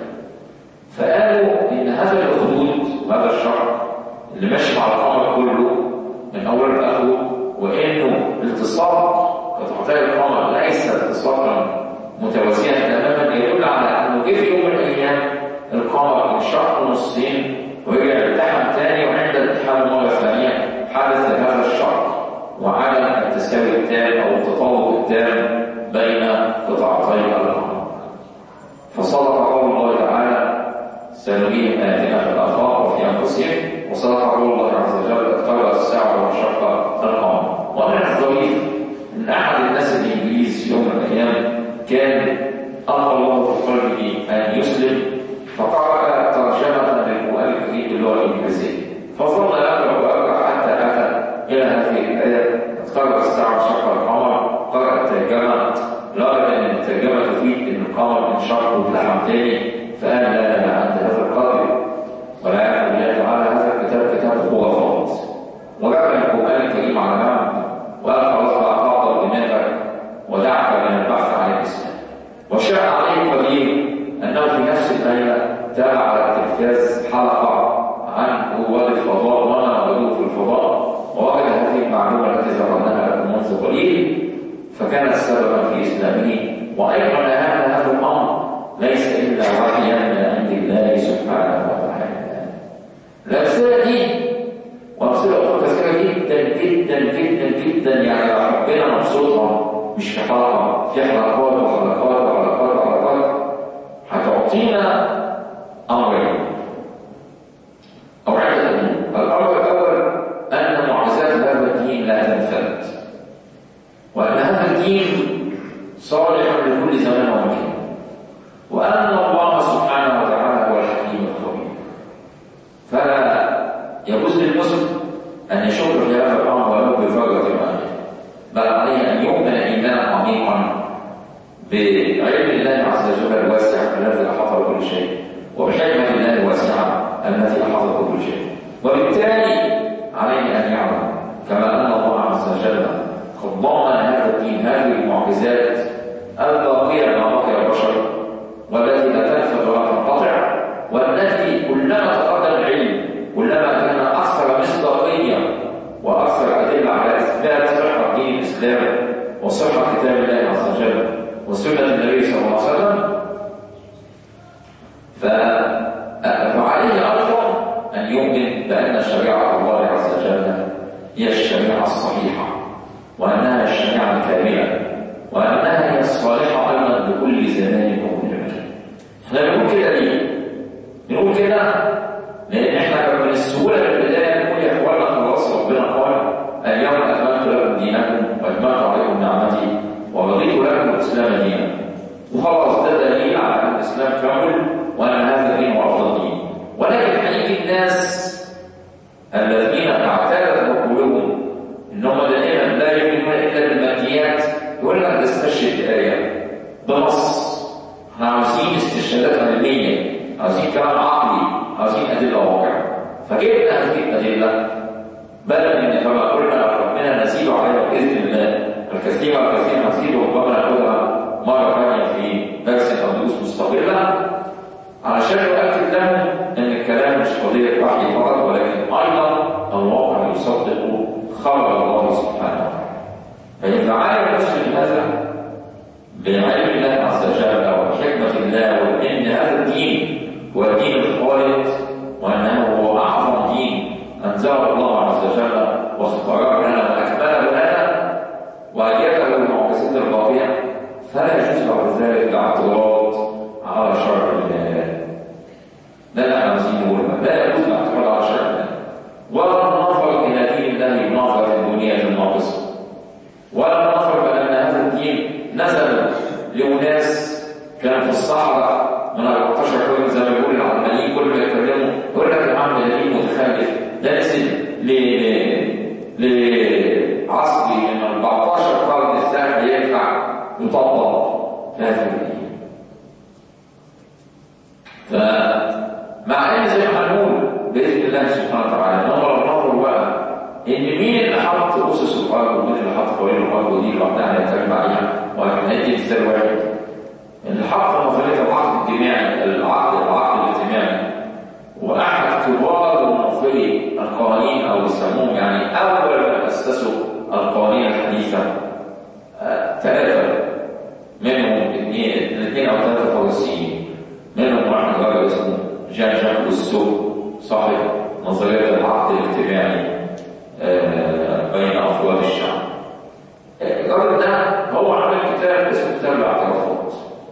Speaker 1: فقالوا ان هذا الاخدود وهذا الشرق اللي ماشي مع القمر كله من اوله لاخره وانه التصاق قطعتي القمر ليس التصاقا متوازيا تماما يدل على انه جه في يوم من الايام القمر انشق نصين ورجع التحم تاني وعند الالتحام مره ثانيه حدث هذا الشق وعدم التساوي التام او التطابق التام بين قطعتي القمر فصدق قول الله تعالى سنريهم آياتنا في الآفاق وفي أنفسهم وصدق قول الله عز وجل اقتربت الساعة وانشق القمر ومن الظريف أن أحد الناس الإنجليز في يوم من الأيام كان أمر الله في قلبه أن يسلم فقرأ ترجمة للقرآن الكريم باللغة الإنجليزية فظل يقرأ ويقرأ حتى أتى إلى هذه الآية اقتربت الساعة وانشق القمر قرأ الترجمة لقد أن الترجمة تفيد أن القمر انشق واتلحم تاني فقال لا لا لا عند هذا القدر ولا يعلم الله تعالى هذا الكتاب كتاب خرافات ورفع القرآن الكريم على جنب وقال خلاص بقى قاطع دماغك ودعك من البحث عن الإسلام وشاء عليه قدير أنه في نفس الليلة تابع على التلفاز حلقة عن رواد الفضاء وما وجدوا في الفضاء ووجد هذه المعلومة التي ذكرناها لكم منذ قليل فكانت سببا في إسلامه وأيضا أن هذا الأمر ليس إلا وحيا من عند الله سبحانه وتعالى الأمثلة دي وأمثلة أخرى كثيرة جدا جدا جدا جدا يعني لو حبينا نبسطها مش في حلقة في حلقات وحلقات وحلقات وحلقات هتعطينا أمرين أو عدة أمور الأمر الأول أن معجزات هذا الدين لا تنفذ وأن هذا الدين صالح لكل زمان ومكان وأن الله سبحانه وتعالى هو الحكيم الخبير فلا يجوز للمسلم أن يشك في هذا الأمر ولو بفرجة واحدة بل عليه أن يؤمن إيمانا عميقا بعلم الله عز وجل الواسع الذي أحاط بكل شيء وبحكمة الله الواسعة التي أحاطت بكل شيء وبالتالي عليه أن يعلم كما أن الله عز وجل قد ضمن هذا الدين هذه المعجزات الباقية ما بقي البشر والتي لا تنفذ ولا تنقطع والتي كلما تقدم العلم كلما كان أكثر مصداقية وأكثر أدلة على إثبات صحة دين الإسلام وصحة كتاب الله عز وجل وسنة النبي صلى الله عليه وسلم فعليه أيضا أن يؤمن بأن شريعة الله عز وجل هي الشريعة الصحيحة وأنها الشريعة الكاملة وأنها هي الصالحة أيضا لكل زمان وكل مكان. احنا بنقول كده ليه؟ بنقول كده لأن احنا من السهولة وأن هذا الدين هو أفضل دين ولكن هيجي الناس الذين اعتادت عقولهم ان هم دائما لا يؤمنون الا بالماديات يقول لك استشهد بآية بنص احنا عاوزين استشهادات علمية عاوزين كلام عقلي عاوزين أدلة واقعة فجبنا هذه الأدلة بل ان كما قلنا ربنا نزيد عليها باذن الله الكثير والكثير نزيد وربما ناخذها مره ثانيه في درس او دروس مستقله علشان يؤكد لهم ان الكلام مش قضيه وحي فقط ولكن ايضا الواقع يصدق خبر الله سبحانه وتعالى فاذا علم المسلم هذا بعلم الله عز وجل وحكمه الله وان هذا الدين هو الدين الخالد وانه هو اعظم دين أنزله الله عز وجل واختاره لنا وأكمله لنا وأيده بالمعجزات الباقية فلا يجوز بعد ذلك الاعتراض على شرع الله لا عاوزين لا يجوز الاعتراض على شرع الله ولا النظر إلى دين الله بنظرة الدنيا الناقصة ولا النظر بأن هذا الدين نزل لأناس كانوا في الصحراء من 14 كيلو زي ما بيقول العمالين كل ما يتكلموا يقول لك يا عم ده دين متخلف ده نزل ل لعصر من 14 قرن الثاني ينفع يطبق في هذا الدين فمع ان زي ما هنقول باذن الله سبحانه وتعالى نمر نمر بقى ان مين اللي حط اسس الارض ومين اللي حط قوانين الارض ودي لوحدها هنتكلم عليها وهندي مثال واحد اللي حط نظريه العقد الجماعي العقد العقد الاجتماعي واحد كبار منظري القوانين او يسموهم يعني اول من اسسوا القوانين الحديثه آه، ثلاثه منهم اثنين اثنين او ثلاثه فرنسيين منهم واحد راجل اسمه جان جاك روسو صاحب نظريه العقد الاجتماعي آه، بين افراد الشعب الراجل ده هو عمل كتاب اسمه كتاب الاعترافات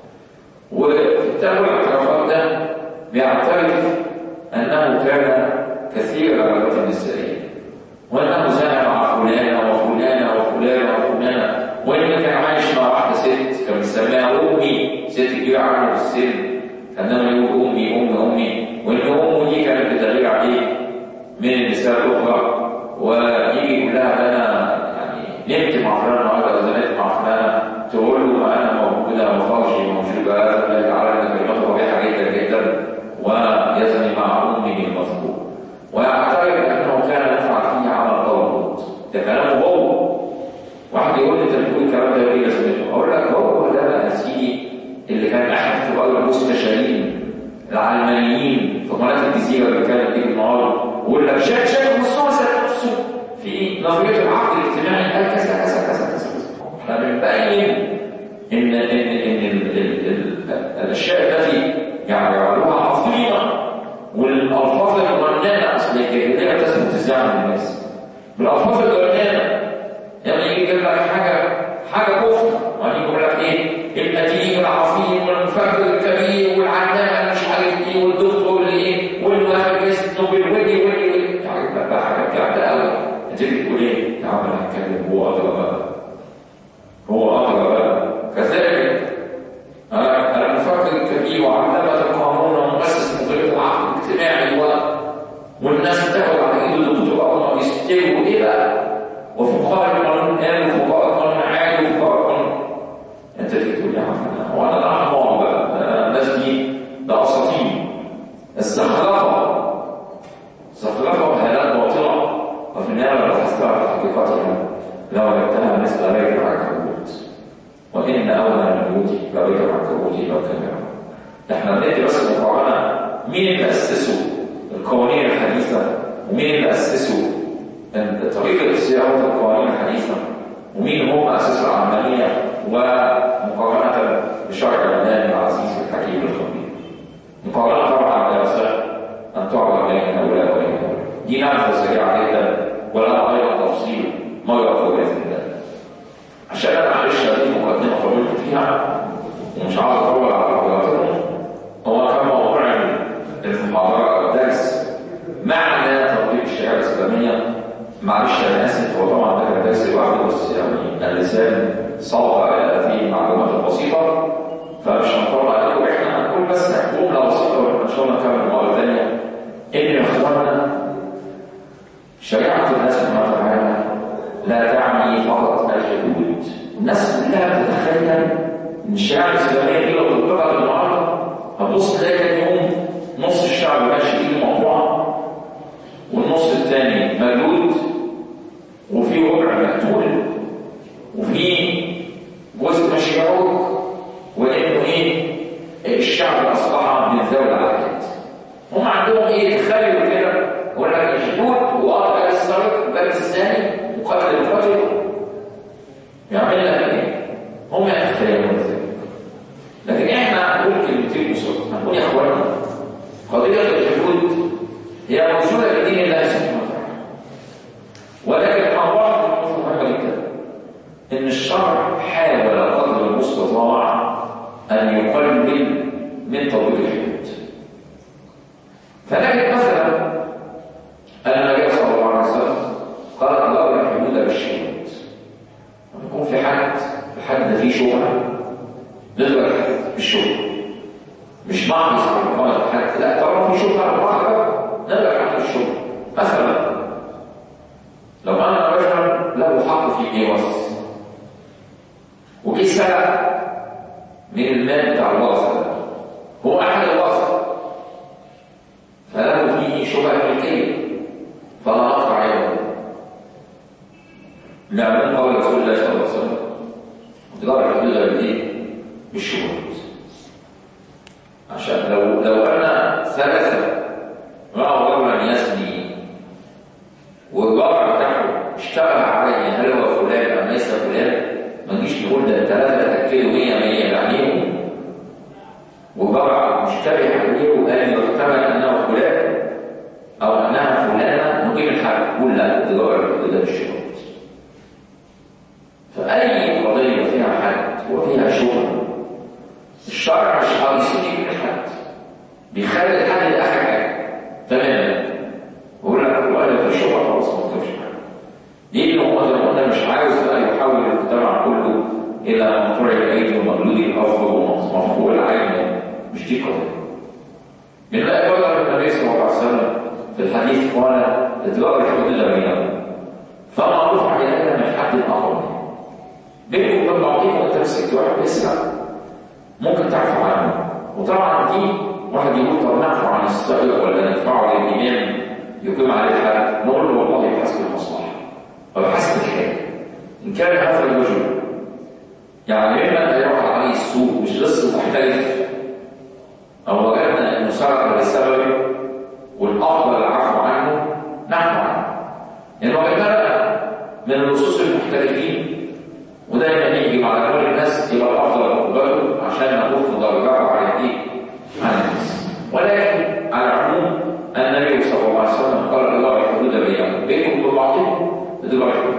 Speaker 1: وفي كتاب الاعترافات ده بيعترف أنه كان كثير الرغبات النسائية وأنه زنى مع فلانة وفلانة وفلانة وفلانة وإن كان عايش مع واحدة ست كان بيسميها أمي ست كبيرة عنه في السن كان دايما يقول أمي أمي أمي وإن أمه دي كانت بتغير عليه من النساء الأخرى ويجي يقول لها ده أنا يعني نمت مع فلان النهارده ولا زنيت مع فلانة تقول له ما أنا موجودة وفرجي موجودة هذا يجعلنا كلمات قبيحة جدا جدا ويزني مع امه المذكور ويعتقد انه كان يفعل فيه عمل طاغوت ده كلامه هو واحد يقول لي انت بتقول الكلام ده ايه لازمته اقول لك هو ده بقى سيدي اللي كان احد كبار المستشارين العلمانيين في قناه الجزيره اللي كانت تيجي النهارده ويقول لك شايف شايف مستوى نفسه في نظريه العقد الاجتماعي قال كذا كذا كذا كذا احنا بنبين ان ان ان ال- ال- ال- الاشياء التي يعني يعملوها عظيمه والالفاظ الرنانه اصل الجاهليه تثبت ازاي عند الناس بالالفاظ الرنانه يعني يجي يجيب لك حاجه حاجه كفر وبعدين يقول لك ايه القديم العظيم والمفكر الكبير والعلامه مش عارف ايه والدكتور اللي ايه والواحد جايز نوبل واللي واللي واللي يعني بقى حاجه جامده قوي تيجي تقول ايه يا عم انا هتكلم هو ادرى بقى هو ادرى بقى كذلك أنا المفكر الكبير وعلامة القانون ومؤسس نظرية العقد الاجتماعي و... والناس بتاخد على ايده الدكتور اول ما بيستلموا ايه بقى؟ وفقهاء القانون قالوا وفقهاء القانون عادوا وفقهاء القانون انت تيجي تقول يا عم أنا- هو انا ده حمار بقى ده الناس دي ده اساطير الزخرفه زخرفه وهلال باطله وفي النهايه لو بحثتها في حقيقتها لو وجدتها مثل غير العنكبوت وإن أول البيوت لبيت العنكبوت لو كان ده احنا بندي بس مقارنة مين اللي أسسوا القوانين الحديثة ومين اللي أسسوا طريقة صياغة القوانين الحديثة ومين هم أسسوا العملية ومقارنة بشرع الله العزيز الحكيم الخبير مقارنة طبعا لا يصح أن تعرض بين هؤلاء وبين هؤلاء دي نعرفة سريعة جدا ولا أيضا تفصيل مرة في بإذن الله عشان انا معلش هذه مقدمه طولت فيها ومش عاوز اطول على حضراتكم هو كان موضوع المحاضره او الدرس معنى تطبيق الشريعه الاسلاميه معلش انا اسف هو طبعا ده كان درس لوحده بس يعني اللسان صوغ هذه المعلومات البسيطه فمش هنطول عليكم احنا اقول بس جمله بسيطه وان شاء الله نكمل مره ثانيه ان يا اخواننا شريعه الله سبحانه وتعالى لا تعني فقط الحدود الناس كلها بتتخيل ان الشريعه الاسلاميه دي لو طبقت النهارده هتبص تلاقي تاني يوم نص الشعب ماشي ايده مقطوعه والنص الثاني مجلود وفي ربع مقتول وفي جزء مش يعود وانه ايه الشعب اصبح من ذوي العادات هم عندهم ايه تخيلوا كده يقول لك الحدود وقطع السرق باب الثاني وقتل القتل يعمل لك ايه؟ هم يتخيلون ذلك لكن احنا هنقول كلمتين بسرعه هنقول يا اخوانا قضيه الحدود هي موجوده في دين الله سبحانه وتعالى ولكن الله مهمه جدا ان الشرع حاول قدر المستطاع ان يقلل من تطبيق الحدود فنجد مثلا ان النبي صلى الله عليه وسلم قال الله الحدود بالشهود يكون في حد في حد فيه شبهه نضرب بالشبهه مش معنى قال حد لا طالما في شبهه واحده نضرب حد الشبهه مثلا لو انا رجل له حق في ميراث وجه سرق من المال بتاع الوارث هو احد الوارث فله فيه شبهه ملكيه فلا اقطع يده نعم قول رسول الله صلى الله عليه وسلم تجارة الحدود بالايه؟ بالشبهات عشان لو لو انا ثلاثه معه رجلا يزني والواقع بتاعه اشتغل علي هل هو فلان ام ليس فلان ما نجيش نقول ده الثلاثه تاكلوا 100 100 عليهم وبقى مشتبه عليه وقال يحتمل انه فلان او انها فلانه نجيب الحق نقول لا التجاره الحدود ده بالشبهات فأي قضية فيها حد وفيها شبهة الشرع مش هيسيب من حد بيخلي الحد ده آخر حاجة تماما يقول لك والله في شبهة خلاص ما تكتبش حاجة لأنه هو زي ما قلنا مش عاوز بقى يحول المجتمع كله إلى مطرع الأيدي ومجلود الأفضل ومفقوع العين مش دي قضية من لا يقدر النبي صلى الله عليه وسلم في الحديث قال اتجار الحدود اللي بينهم فما رفع إلينا من حد آخر منه بينكم وبين بعضكم انت مسكت واحد بيسرق ممكن تعفو عنه وطبعا دي واحد يقول طب نعفو عن السائق ولا ندفعه للامام يقيم عليه الحد نقول له والله بحسب المصلحه وبحسب الحال ان كان هذا الرجل يعني مما يقع عليه السوء مش لسه محترف او وجدنا انه سرق لسبب والافضل العفو عنه نعفو عنه لان وجدنا من اللصوص المحترفين ودايما يجي على كل الناس يبقى الافضل عقوبته عشان نكف درجاته على الايه؟ على الناس ولكن على العموم النبي صلى الله عليه وسلم قال الله الحدود بينكم بينكم وبين بعضكم بتبقى الحدود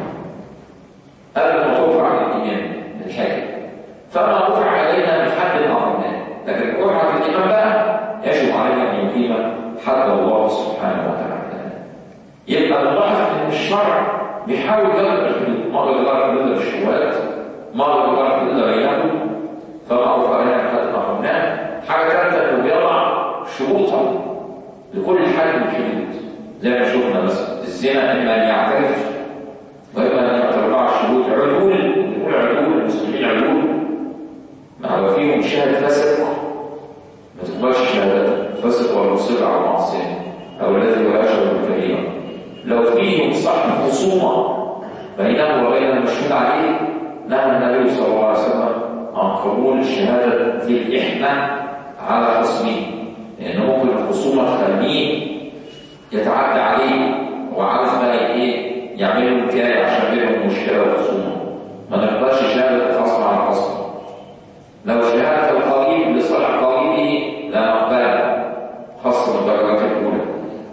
Speaker 1: قبل ما ترفع عن الايمان الحاكم فما رفع علينا من حد اعظمناه لكن رفعت الايمان بقى يجب علينا ان يقيم حد الله سبحانه وتعالى يبقى نلاحظ ان الشرع بيحاول يضرب الحدود مرة يضرب الحدود بالشهوات مرة يضرب الحدود بينهم فمعروف علينا حد محرمناه حاجة ثالثة انه بيضع شروطا لكل حد من الحدود زي ما شفنا مثلا الزنا اما ان يعترف واما ان يعترف الشروط علول نقول علول المسلمين علول ما هو فيهم شهادة فاسق ما تقبلش شهادته فاسق ولا مصر على المعصية او الذي لا يشرب الكبيره لو فيه صاحب خصومة بينه وبين المشهود عليه نهى النبي صلى الله عليه وسلم عن قبول الشهادة في الإحنة على خصمه لأن ممكن الخصومة تخليه يتعدى عليه وعاوز بقى إيه يعمل له كاية عشان بينهم مشكلة وخصومة ما نقدرش شهادة الخصم على خصم لو شهادة القريب لصالح قريبه لا نقبلها خاصة بالدرجات الأولى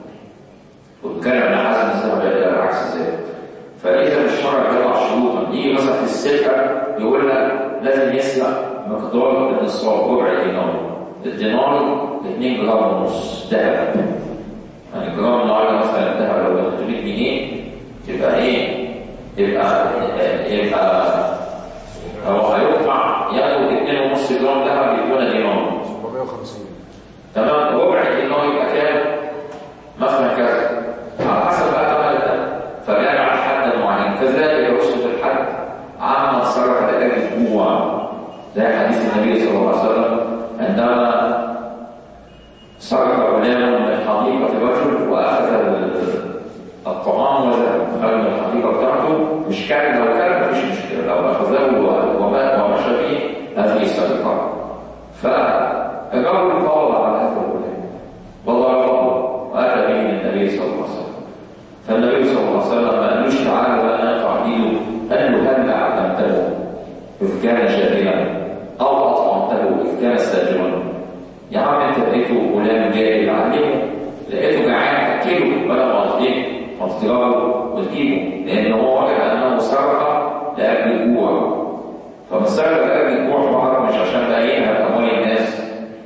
Speaker 1: واتكلم عن حسن الذهب الى عكس ذلك فاذا الشرع يضع شروطا يجي مثلا في السرقه يقول لك لازم يسرق مقدار النصاب ربع دينار الدينار 2 جرام ونص ذهب يعني جرام النهارده مثلا الذهب لو 300 جنيه يبقى ايه؟ يبقى يبقى هو هيدفع ياخد 2.5 جرام ذهب يدونا دينار
Speaker 2: 150
Speaker 1: تمام ربع الدينار يبقى كام؟ مثلا كذا على حسب بقى ثمن ده فجعل حدا معين كذلك يوصف الحد عما صرف لأجل الجوع ده حديث النبي صلى الله عليه وسلم عندما سرق غلام من حديقة رجل وأخذ الطعام وذهب خرج من الحديقة بتاعته مش كان لو كان مفيش مشكلة لو أخذه ومات ومشى به هذه سرقة فالرجل قال على هذا الغلام وضربه وأتى به النبي صلى الله عليه وسلم فالنبي صلى الله عليه وسلم ما قالوش تعالى ولا نقطع ايده قال له هل علمته إذ كان جاهلا أو أطعمته إذ كان ساجرا يا عم أنت لقيته غلام جاهل علمه لقيته جعان أكله ولا ما تضيق ما تضربه وتجيبه لأن هو وجد أنه سرق لأجل الجوع فمن سرق لأجل الجوع في العرب مش عشان بقى ينهب أموال الناس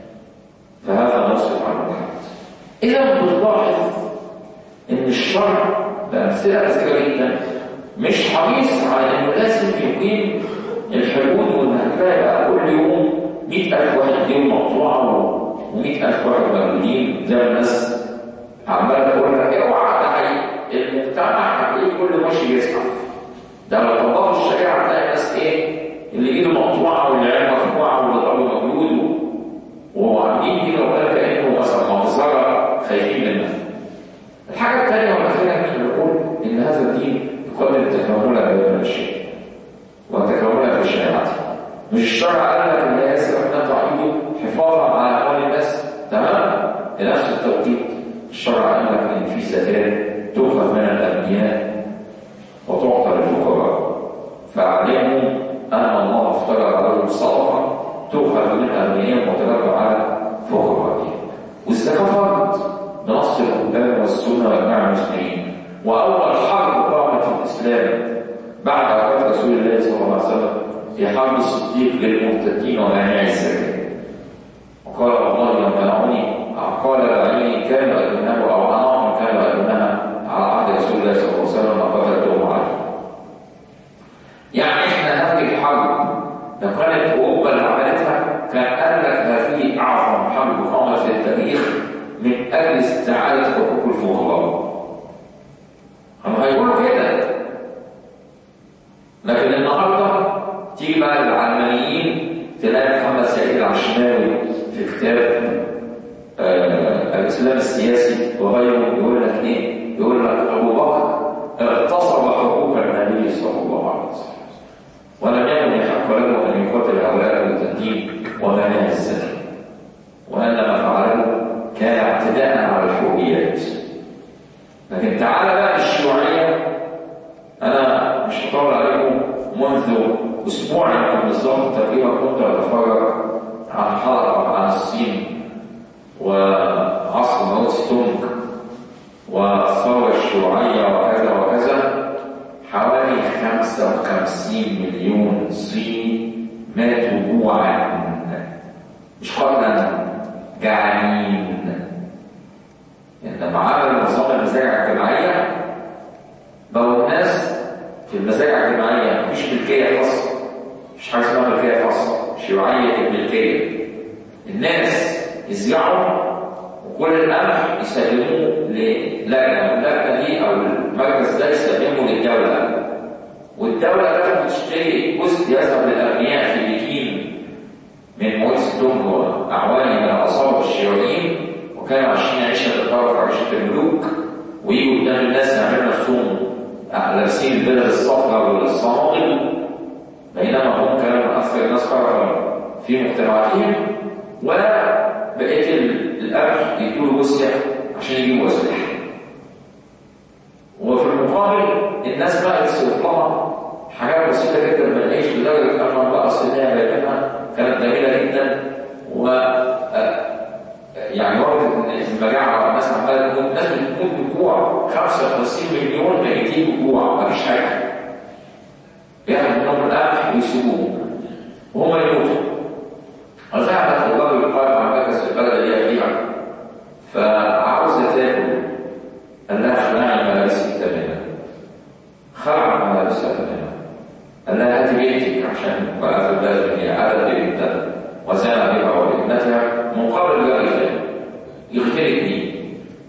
Speaker 1: فهذا نصف عن الحد إذا بتلاحظ إن الشرع بأمثلة كثيرة جدا مش حريص على إنه لازم يقيم الحدود والمهكاية بقى كل يوم 100000 واحد يوم مقطوعة و100000 واحد موجودين زي ما الناس عمالة تقول لك اوعى ده المجتمع هتلاقيه كل ماشي يزحف ده لو طبقوا الشريعة هتلاقي الناس إيه اللي إيده مقطوعة واللي عينه مقطوعة واللي ضربه مولود وعاملين كده ولا كأنه مثلا مجزرة خايفين منها الحاجة الثانية والأخيرة احنا بنقول إن هذا الدين يقدم تكاملا بين الشيء وتكاملا في شريعته مش الشرع قال لك إن ياسر نقطع إيده حفاظا على أموال الناس تمام؟ في نفس التوقيت الشرع قال لك إن في زكاة تؤخذ من الأغنياء وتعطى للفقراء فعلموا أن الله افترض عليهم صدقة تؤخذ من أغنيائهم وترد على فقرائهم والزكاة فرض بنص القرآن والسنة وإجماع المسلمين وأول حرب قامت الإسلام بعد وفاة رسول الله صلى الله عليه وسلم في حرب الصديق للمرتدين ومانع الزكاة وقال والله لو منعوني قال لعلي كان يؤذنه أو أناهم كانوا يؤذنها على عهد رسول الله صلى الله عليه وسلم وقتلتهم عليه يعني احنا هذه الحرب لو كانت اوروبا اللي عملتها كان قال لك هذه اعظم حرب قامت في التاريخ من اجل استعاده حقوق الفقراء هم هيقولوا كده لكن النهارده تيجي بقى العلمانيين تلاقي محمد سعيد العشماوي في كتاب آه الاسلام السياسي وغيره يقول لك ايه؟ يقول لك ابو بكر اغتصب حقوق النبي صلى الله عليه وسلم ولم يكن يحق له ان يقاتل هؤلاء المرتدين ومنع الزكاه وان ما فعله كان اعتداء على الحريات لكن تعالى بقى الشيوعيه انا مش هطول عليكم منذ اسبوع بالظبط تقريبا كنت اتفرج عن حلقه عن الصين وعصر ماو تونج والثوره الشيوعيه وكذا وكذا حوالي 55 مليون صيني ماتوا جوعا مش قتلا جعانين لما عملوا نظام المزارع الجماعيه بقوا الناس في المزارع الجماعيه مفيش ملكيه خاصه مش حاجه اسمها ملكيه خاصه شيوعيه الملكيه الناس يزرعوا وكل القمح يسلموه للجنه واللجنه دي او المركز ده يسلمه للدوله والدوله لازم تشتري جزء يذهب للاغنياء في بكين من مويس تونج واعواني من اصابه الشيوعيين وكانوا عايشين عيشه الطرف عيشه الملوك ويجوا قدام الناس يعملوا نفسهم لابسين البدل الصفراء والصنادل بينما هم كانوا من اكثر الناس فرحا في مجتمعاتهم وبقيه القمح يدوا وسع عشان يجيبوا اسلحه وفي المقابل الناس بقى يصرف لها حاجات بسيطه جدا من العيش لدرجه ان المراه الصينيه بينما كانت جميله جدا و يعني وقت المجاعه والناس عماله تموت الناس بتموت بجوع 55 مليون ميتين بجوع مفيش حاجه ياخد منهم القمح ويسيبوه وهم يموتوا وذهبت الرجل قائم على مركز في البلد اللي هي فيها فعاوزه تاكل قال لها خلعي ملابسك تماما خلع ملابسها تماما قال لها هاتي بنتك عشان بقى في البلد هي عدد بنتها وزان بها وابنتها من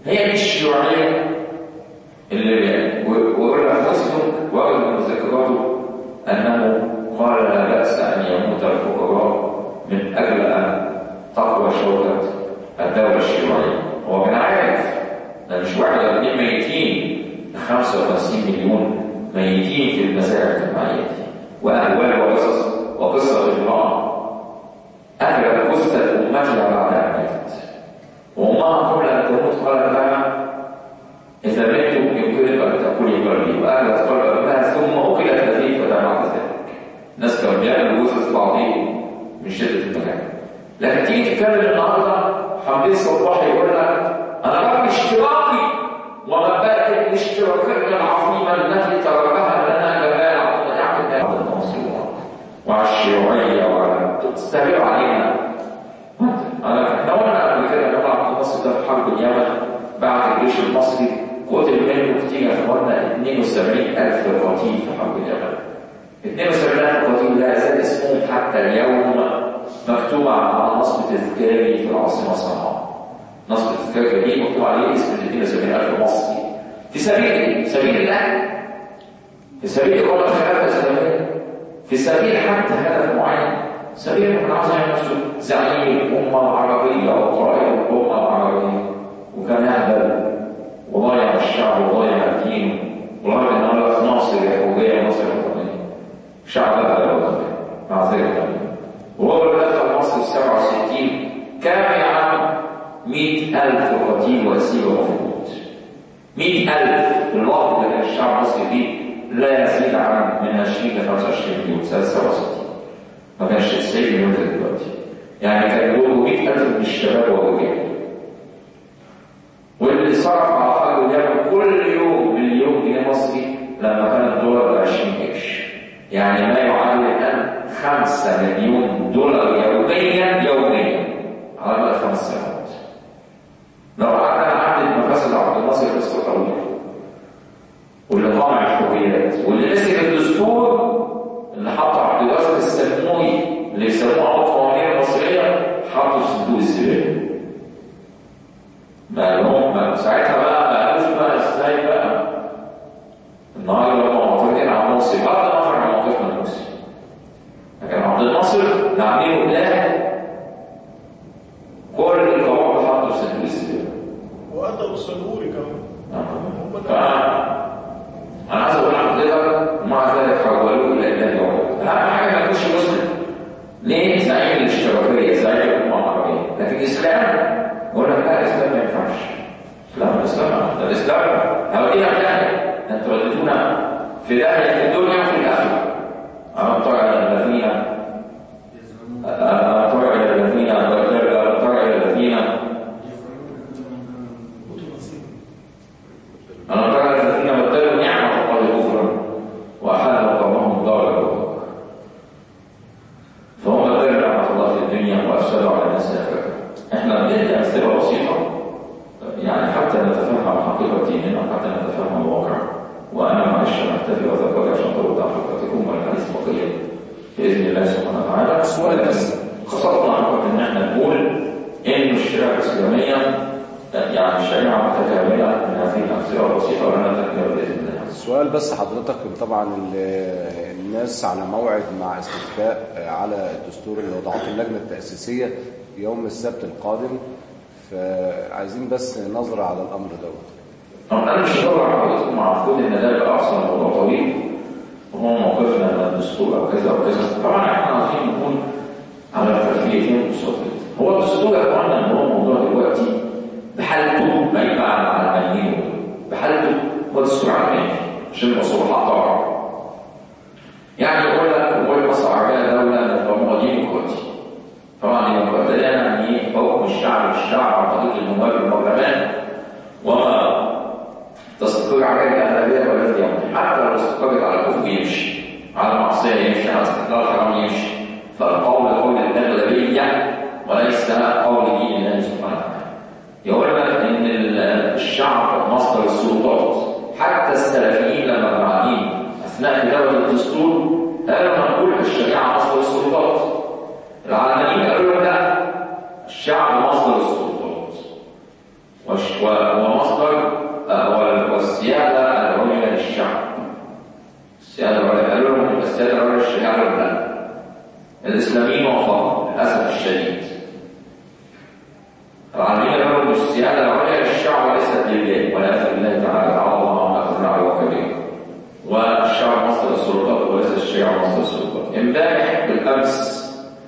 Speaker 1: هي دي الشيوعيه اللي ويقول لك مسلم وجد من ذكرته انه قال لا باس ان يموت الفقراء من اجل ان تقوى شوكه الدوله الشيوعيه هو كان عارف ده مش واحد ولا اثنين ميتين 55 مليون ميتين في المزارع الجماعيه دي واهوال وقصص وقصه امراه اكلت جثه امتها بعد ان ماتت وامها قبل ان تموت قالت لها إذا مت يمكنك أن تأكلي قلبي وأكلت قلب أبنها ثم أكلت هذه فدمعت ذلك الناس كانوا بيعملوا جثث بعضهم من شدة المكان لكن تيجي تتكلم النهارده حمدين صباح يقول لك أنا رغم اشتراكي ومبادئ الاشتراكية العظيمة التي تركها لنا جمال عبد الله عبد المنصور وعلى الشيوعية وعلى تستهبل علينا أنا احنا قلنا قبل كده جمال عبد الناصر ده في حرب اليمن بعد الجيش المصري قتل منه كتير يا اخوانا 72000 قتيل في حرب اليمن 72000 قتيل لا يزال اسمهم حتى اليوم مكتوب على نصب تذكاري في العاصمه صنعاء نصب تذكاري دي مكتوب عليه اسم ال 72000 مصري في سبيل ايه؟ سبيل الله في سبيل إقامة الخلافة الإسلامية في سبيل حتى هدف معين سبيل ابن عاصم نفسه زعيم الأمة العربية وقائد الأمة العربية وكان يهبل وضيع الشعب وضيع الدين ولغايه النهارده ناصر اليهوديه وناصر الوطنيه شعب هذا الوطني مع ذلك وهو اللي دخل مصر في 67 كام يا عم 100000 قتيل واسير ومفقود 100000 في الوقت اللي كان الشعب المصري فيه لا يزيد عن من 20 ل 25 مليون سنه 67 ما كانش 90 مليون زي دلوقتي يعني كان له 100000 من الشباب والرجال واللي صرف على حرب اليمن كل يوم مليون جنيه مصري لما كان الدولار ب 20 قرش يعني ما يعادل الان 5 مليون دولار يوميا يوميا على مدى خمس سنوات لو قعدنا نعدد مفاسد عبد الناصر قصه طويله واللي طامع الحريات واللي مسك الدستور اللي حط عبد الواسع السلموي اللي يسموه عقد القوانين المصريه حطه في صندوق الزباله ما لهم ساعتها بقى ما قالوش بقى ازاي بقى النهارده هم معترضين على مرسي بغض النظر عن موقفنا المرسي لكن عبد الناصر نعمله الله كل القواعد حطوا في صندوق الزباله
Speaker 2: وأتى بالصنبوري كمان هم
Speaker 1: ف انا عايز اقول لحضرتك ومع ذلك حولوه الى اله يعبد اهم حاجه ما يكونش مسلم ليه زعيم الاشتراكيه زعيم الامه العربيه لكن الاسلام يقول لك لا الاسلام ما ينفعش لا الاسلام ده الاسلام هودينا في داهيه انتوا وديتونا في داهيه في الدنيا وفي الاخره ألم تر إلى الذين ألم تر إلى الذين ألم تر إلى الذين ألم تر إلى الذين بدلوا نعمة الله كفرا وأحلوا قومهم دار البوار فهم بدلوا نعمة الله في الدنيا وأفسدوا على الناس آخرتها احنا بندي أمثلة بسيطة يعني حتى نتفهم حقيقة ديننا وحتى نتفهم الواقع وأنا معلش أكتفي وأتوقف عشان طولت على حضراتكم والحديث بقية بإذن الله سبحانه وتعالى
Speaker 3: سؤال بس.
Speaker 1: خاصة عن إن احنا نقول إن الشريعة الإسلامية يعني شريعة متكاملة من هذه الأمثلة البسيطة ولنا تكمل بإذن الله.
Speaker 3: السؤال بس حضرتك طبعا ال- الناس على موعد مع استفتاء على الدستور اللي وضعته اللجنة التأسيسية يوم السبت القادم فعايزين بس نظرة على الأمر دوت
Speaker 1: طب انا مش هدور على حضرتك المفروض ان ده يبقى اصلا موضوع طويل وهو موقفنا من الدستور او كذا او كذا طبعا احنا عايزين نكون على خلفيتين مستقبلين هو الدستور يا اخوانا ان هو موضوع دلوقتي بحالته ما يبقى على العلمانيين بحالته هو دستور علماني عشان يبقى صراحه طبعا يعني يقول لك هو مصر العربيه دوله نظامها ديمقراطي طبعا ديمقراطيه يعني ايه حكم الشعب الشعب عن طريق النواب البرلمان وما تستقر عليه الأغلبية والذي يمضي حتى لو استقرت على الكفر يمشي على معصية يمشي على استقلال حرام يمشي فالقول قول الأغلبية وليس قول دين الله سبحانه وتعالى يقول لك إن الشعب مصدر السلطات حتى السلفيين لما كانوا قاعدين أثناء كتابة الدستور قالوا نقول الشريعة مصدر السلطات العلمانيين قالوا لا الشعب مصدر السلطات وش- و- ومصدر السيادة العليا للشريعة ولا لا؟ الإسلاميين وافقوا للأسف الشديد العالمين الأمر السيادة العليا للشعب وليست لله والعياذ بالله تعالى تعالى الله عما أخذنا على وكبير والشعب مصدر السلطات وليس الشيعة مصدر السلطات امبارح بالأمس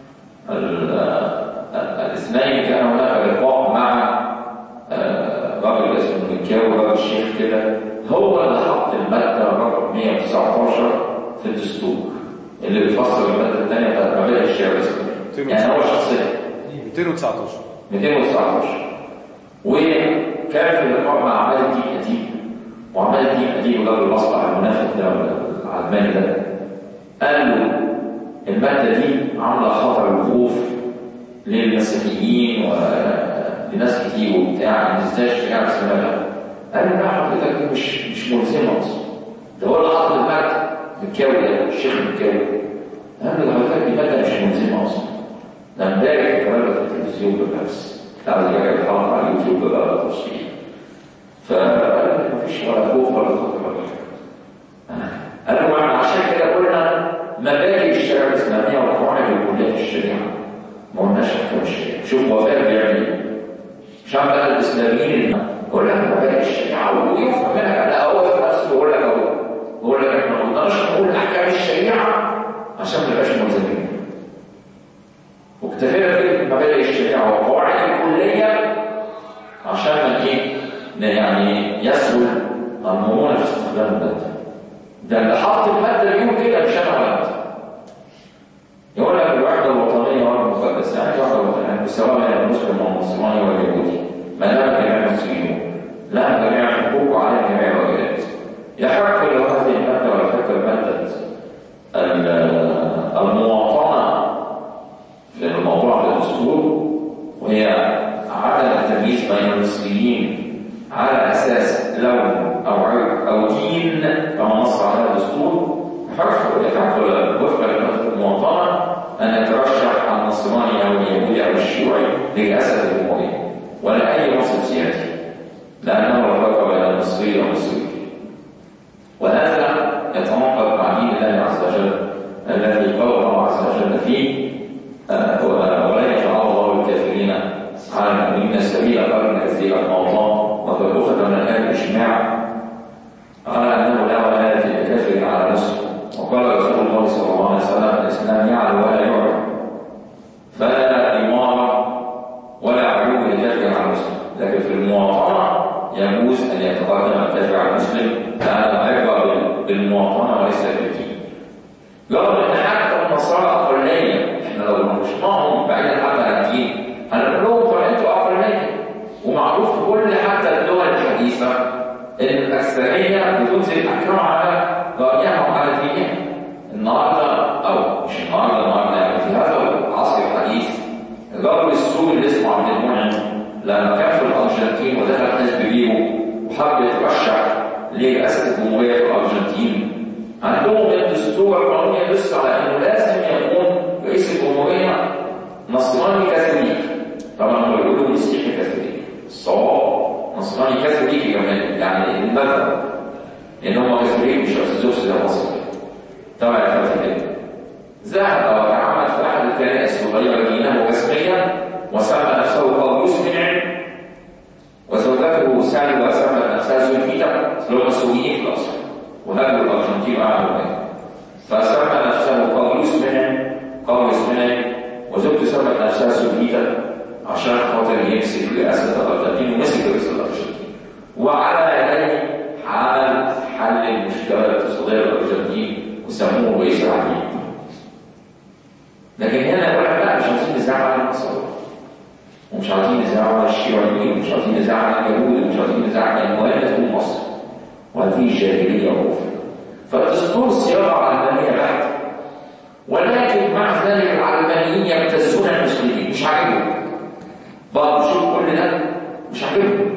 Speaker 1: الاثنين كان هناك لقاء مع راجل اسمه مكاوي راجل شيخ كده هو اللي حط المادة رقم 119 في الدستور اللي بيفسر المادة الثانية بتاعت مبادئ الشعب الإسلامي يعني هو شخصيا
Speaker 3: 219
Speaker 1: 219 وكان في اللقاء مع عماد الدين أديب وعماد الدين أديب ده المصلح المنافق ده العلماني ده قال له المادة دي عاملة خطر وخوف للمسيحيين ولناس كتير وبتاع ما ازاي الشريعة الإسلامية قال له لا حضرتك دي مش مش ملزمة أصلا ده هو اللي حاطط المادة مكاوي ده الشيخ مكاوي قال له حضرتك دي مادة مش ملزمة أصلا ده امبارح الكلام ده في التلفزيون بالنفس بعد كده بيتحط على اليوتيوب بقى تفصيل فقال مفيش ولا خوف ولا خطر ولا حاجه قال له احنا عشان كده قلنا مبادئ الشريعه الاسلاميه والقواعد الكليه في الشريعه ما قلناش احكام الشريعه شوف وفاء بيعمل ايه شعب بقى الاسلاميين اللي يقول لك مبادئ الشريعه ويفهم منها لا هو في نفسه بيقول لك اهو بيقول لك احنا ما نقدرش نقول احكام الشريعه عشان ما نبقاش ملزمين واكتفينا بمبادئ الشريعه والقواعد الكليه عشان ما ايه يعني يسهل المرونه في استخدام الماده ده اللي حط الماده بيقول كده مش انا ولا انت يقول لك الوحده الوطنيه والمقدسه يعني الوحده الوطنيه سواء من المسلم او النصراني ولا اليهودي ما دام جميع المسلمين لها جميع الحقوق وعليها جميع الواجبات يحق له هذه الماده ولا يحق الماده المواطنه في الموضوع في الدستور وهي عدم التمييز بين المسلمين على اساس لون او عرق او دين كما نص على الدستور حق يحق وفقا لماده المواطنه ان يترشح النصراني او اليهودي او الشيوعي لرئاسه الجمهوريه ولا اي منصب سياسي لانه الفرق بين المصري والمصري وهذا يتناقض مع دين الله عز وجل الذي قال الله عز وجل فيه ولن يجعل الله الكافرين على المؤمنين سبيلا قال كثيرا الله وبالأخرى من الآية الإجماع على أنه لا ولاية لكافر على مسلم وقال رسول الله صلى الله عليه وسلم الإسلام يعلو ولا يعلو فلا إمارة ولا علو لكافر على مسلم لكن في المواطنة يجوز أن يتقدم الكافر على المسلم لأن العبرة بالمواطنة وليس بالدين رغم أن حتى النصارى أقلية احنا لو ناقشناهم بعيدا حتى عن الدين هنقول لهم طب انتوا أقلية ومعروف في كل حتى الدول الحديثة ان الاكثريه بتنزل الاحكام على رايها وعلى دينها النهارده او مش النهارده النهارده يعني في هذا العصر الحديث الرجل السوري اللي اسمه عبد المنعم لما كان في الارجنتين ودخل حزب بيرو وحب يترشح لرئاسه الجمهوريه في الارجنتين عندهم الدستور القانوني ينص على انه لازم يكون رئيس الجمهوريه نصراني كاثوليك طبعا هم بيقولوا مسيحي كاثوليك الصواب نصراني كاثوليكي كمان يعني المذهب لان هم كاثوليك مش ارثوذكس زي مصر تبع الكاثوليك ذهب وتعامل في احد الكنائس وغير دينه رسميا وسمى نفسه قوس منعم وزوجته سالي وسمت نفسها زولفيتا اللي هم سوريين في الاصل وهاجروا الارجنتين وعملوا هناك فسمى نفسه قوس منعم قوس منعم وزوجته سمت نفسها زولفيتا عشان خاطر يمسك رئاسة الأرجنتين ومسك رئاسة الأرجنتين وعلى يديه عمل حل المشكلة الاقتصادية للأرجنتين وسموه رئيس العميد لكن هنا يقول لك لا مش عايزين نزاع على المصادر ومش عايزين نزاع على الشيوعيين ومش عايزين نزاع على اليهود ومش عايزين نزاع على المهم تكون مصر وهذه جاهلية وكفر فالدستور صياغة علمانية بحتة ولكن مع ذلك العلمانيين يبتزون المسلمين مش عاجبهم بعض شوف كل ده مش عاجبهم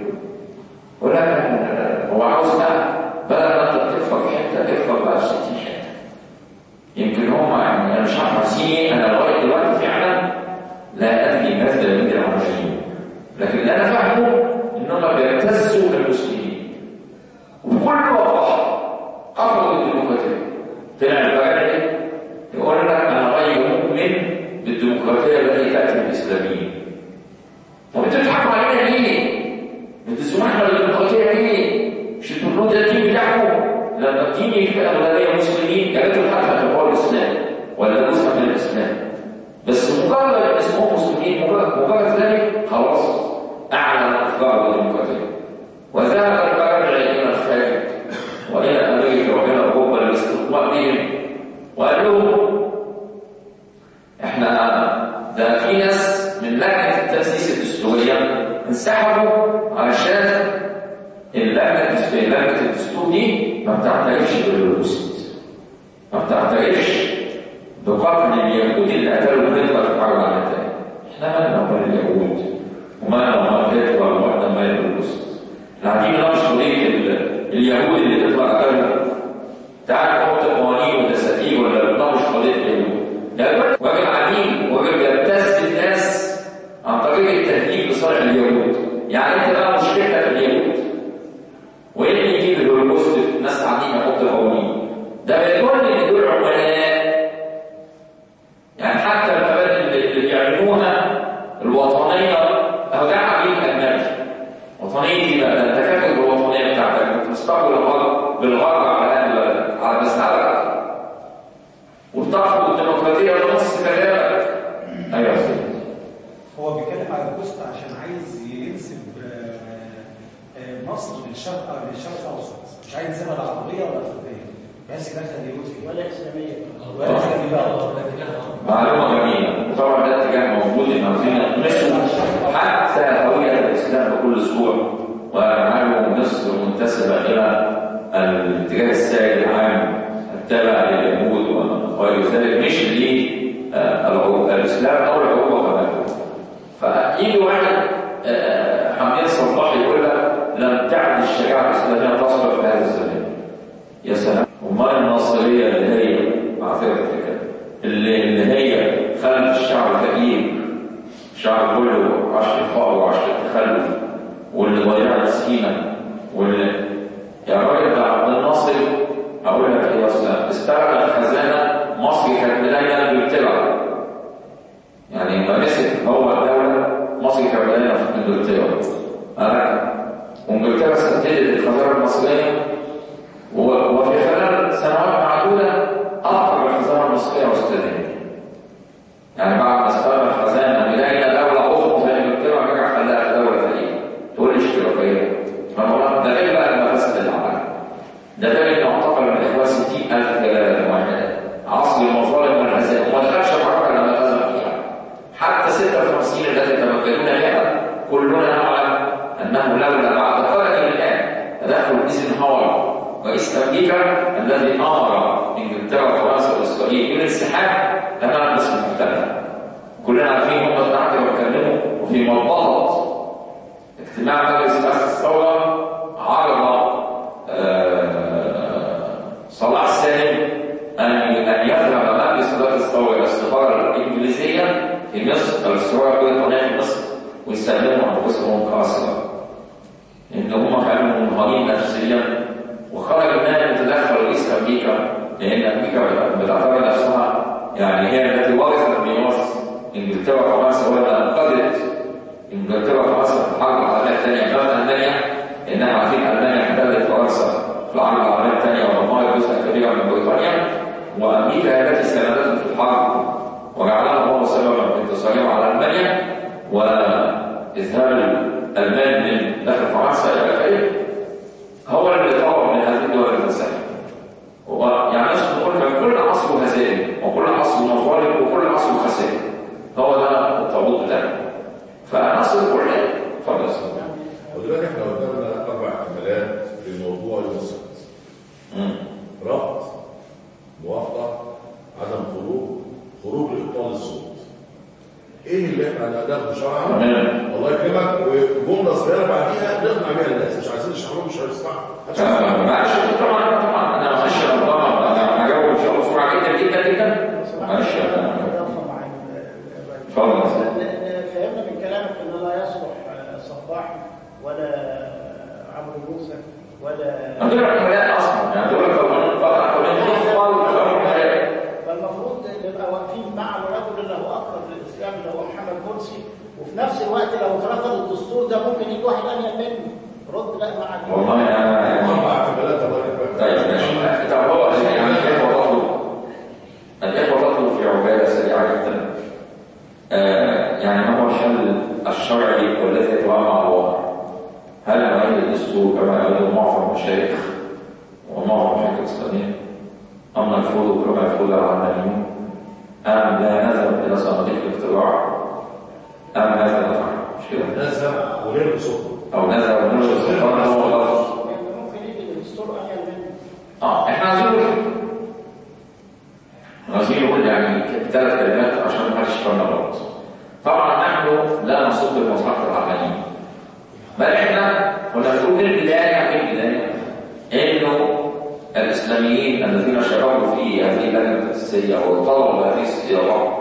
Speaker 1: ولا هو عاوز بقى بدل ما انت تكفر في حته تكفر بقى في 60 حته يمكن هم يعني انا مش عارف عايزين ايه انا لغايه دلوقتي فعلا لا ادري ماذا يريد العربيين لكن اللي انا فاهمه انهم بيبتزوا بالمسلمين وبكل وضوح قفلوا الديمقراطيه طلع البلد ما بتعترفش بالهولوكوست ما بتعترفش بقتل اليهود اللي قتلوا هتلر في الحرب العالميه احنا مالنا ومال اليهود ومالنا ومال هتلر ومالنا ومال الهولوكوست احنا عايزين نناقش قضيه ال- اليهود اللي هتلر قتلهم تعال نحط قوانين ودساتير ولا نناقش قضيه اليهود ده راجل عديم وراجل بيبتز الناس عن طريق التهديد بصالح اليهود يعني انت بقى مشكلتك في اليهود وين يجيب الهولوكوست في ناس قاعدين يحط قوانين ده بيدل ان دول عملاء يعني حتى المبادئ اللي اللي بيعملوها الوطنيه اهو ده عميل اجنبي وطنيه دي بقى ده انت فاكر الوطنيه بتاعتك انت مستقبل الغرب بالغرب على اهل بلدك على مسألك وترفض الديمقراطيه بنص كلامك ايوه يا سيدي
Speaker 4: هو بيتكلم على البوست عشان عايز ينسب آه، آه، مصر للشرق للشرق الاوسط مش عايز ينسبها العربيه ولا الافريقيه بس يدخل اليهود فيه
Speaker 2: ولا إسلامية
Speaker 4: ولا اسلاميه
Speaker 1: معلومة جميلة وطبعا ده اتجاه موجود ان عاوزين يطمسوا حتى هوية الإسلام بكل أسبوع ويجعلوا مصر منتسبة إلى الاتجاه السائد العام التابع لليهود وغير ذلك مش للإسلام أو العروبة كمان فيجي واحد آه، حميد صباح يقول لك لم تعد الشريعة الإسلامية تصلح في هذا الزمان يا سلام امال الناصريه اللي هي معذره كده اللي اللي هي خلت الشعب فقير الشعب كله عاش في الفقر وعاش في التخلف واللي ضيعت سينا واللي يا راجل ده عبد الناصر اقول لك ايه اصلا استلم الخزانه مصر كانت بدايه انجلترا يعني لما مسك هو الدوله مصر كانت بدايه في انجلترا أنا وانجلترا سددت الخزانه المصريه و- وفي خلال سنوات معدودة أفقر الخزانة المصرية أستاذين يعني بعد ما استلم الخزانة بداية دولة أخرى زي إنجلترا رجع خلاها دولة ثانية تقول لي اشتراكية ما هو ده غير بقى المفاسد اللي عملها ده غير إنه اعتقل من الإخوان 60000 واحد عصر المظالم والهزائم وما دخلش معركة لما غزا فيها حتى 56 التي تمكنون بها كلنا نعلم أنه لولا بعد قرن الآن تدخل ايزنهاور رئيس امريكا الذي امر انجلترا وفرنسا واسرائيل بالانسحاب لما مصر مختلفه. كلنا عارفين هم النهارده بيتكلموا وفي مربطه اجتماع مجلس رئاسه الثوره عرض آه، صلاح سالم ان ان يذهب مجلس رئاسه الثوره الى السفاره الانجليزيه في مصر او السفاره البريطانيه في مصر ويسلموا انفسهم كاسرى. ان هم كانوا منهارين نفسيا وخرج منها يتدخل رئيس امريكا لان امريكا بتعتبر نفسها يعني هي التي ورثت ميراث انجلترا وفرنسا ولا انقذت انجلترا وفرنسا في الحرب العالميه الثانيه امام المانيا لانها عارفين المانيا احتلت فرنسا في الحرب العالميه الثانيه ودمرت جزءا كبيرا من بريطانيا وامريكا هي التي ساندتهم في الحرب وجعلها هو سببا في انتصارهم على المانيا واذهاب الالمان من داخل فرنسا الى اخره هو اللي طور من هذه الدول المسيحية يعني نقدر نقول كان كل عصر هزائم وكل عصر مظالم وكل عصر خسائر هو ده الطابوت بتاعنا فنصر كل اتفضل يا استاذ
Speaker 5: ودلوقتي احنا قدامنا اربع احتمالات لموضوع يوم السبت
Speaker 1: مم.
Speaker 5: رفض موافقه عدم خروج خروج لابطال الصوت ايه اللي احنا هنقدمه شرعا
Speaker 1: تمام
Speaker 5: الله يكرمك وجمله صغيره بعديها نقنع بيها الناس مش عايزين يشرحوا مش هيسمعوا
Speaker 1: آه، معلش طبعا طبعا انا معلش يا ربما انا هجاوب ان شاء الله بسرعه جدا جدا جدا معلش يا اتفضل يا أستاذ.
Speaker 2: فهمنا من كلامك ان لا يصلح صباح ولا عمرو موسى ولا
Speaker 1: دول احتمالات اصلا يعني دول قوانين طبعا قوانين خطوه وقانون حياه
Speaker 2: فالمفروض نبقى واقفين مع الرجل اللي هو اقرب للاسلام اللي هو محمد مرسي وفي نفس الوقت لو اترفض الدستور ده ممكن يجي واحد انيل منه رد لا مع الدين.
Speaker 1: والله انا
Speaker 5: اربع احتمالات الله يكرمك
Speaker 1: طيب ماشي طب هو يعني الاخوه برضه الاخوه برضه في عباده سريعه جدا آه يعني ما هو الحل الشرعي والذي يتبع مع الواقع هل نعيد الدستور كما يقول معظم المشايخ ومعظم المشايخ الاسلاميه ام نرفضه كما يقول العلمانيون ام لا نذهب الى صناديق الاقتراع ام ماذا نفعل مش كده
Speaker 5: نذهب ونلغي صوتهم
Speaker 1: او نذهب وننشر السلطان هو غلط
Speaker 2: يعني ممكن يجي الدستور انيل منه
Speaker 1: بل احنا كنا بنقول من البدايه من البدايه انه الاسلاميين الذين شاركوا في هذه اللجنه التاسيسيه وطلبوا هذه الصياغه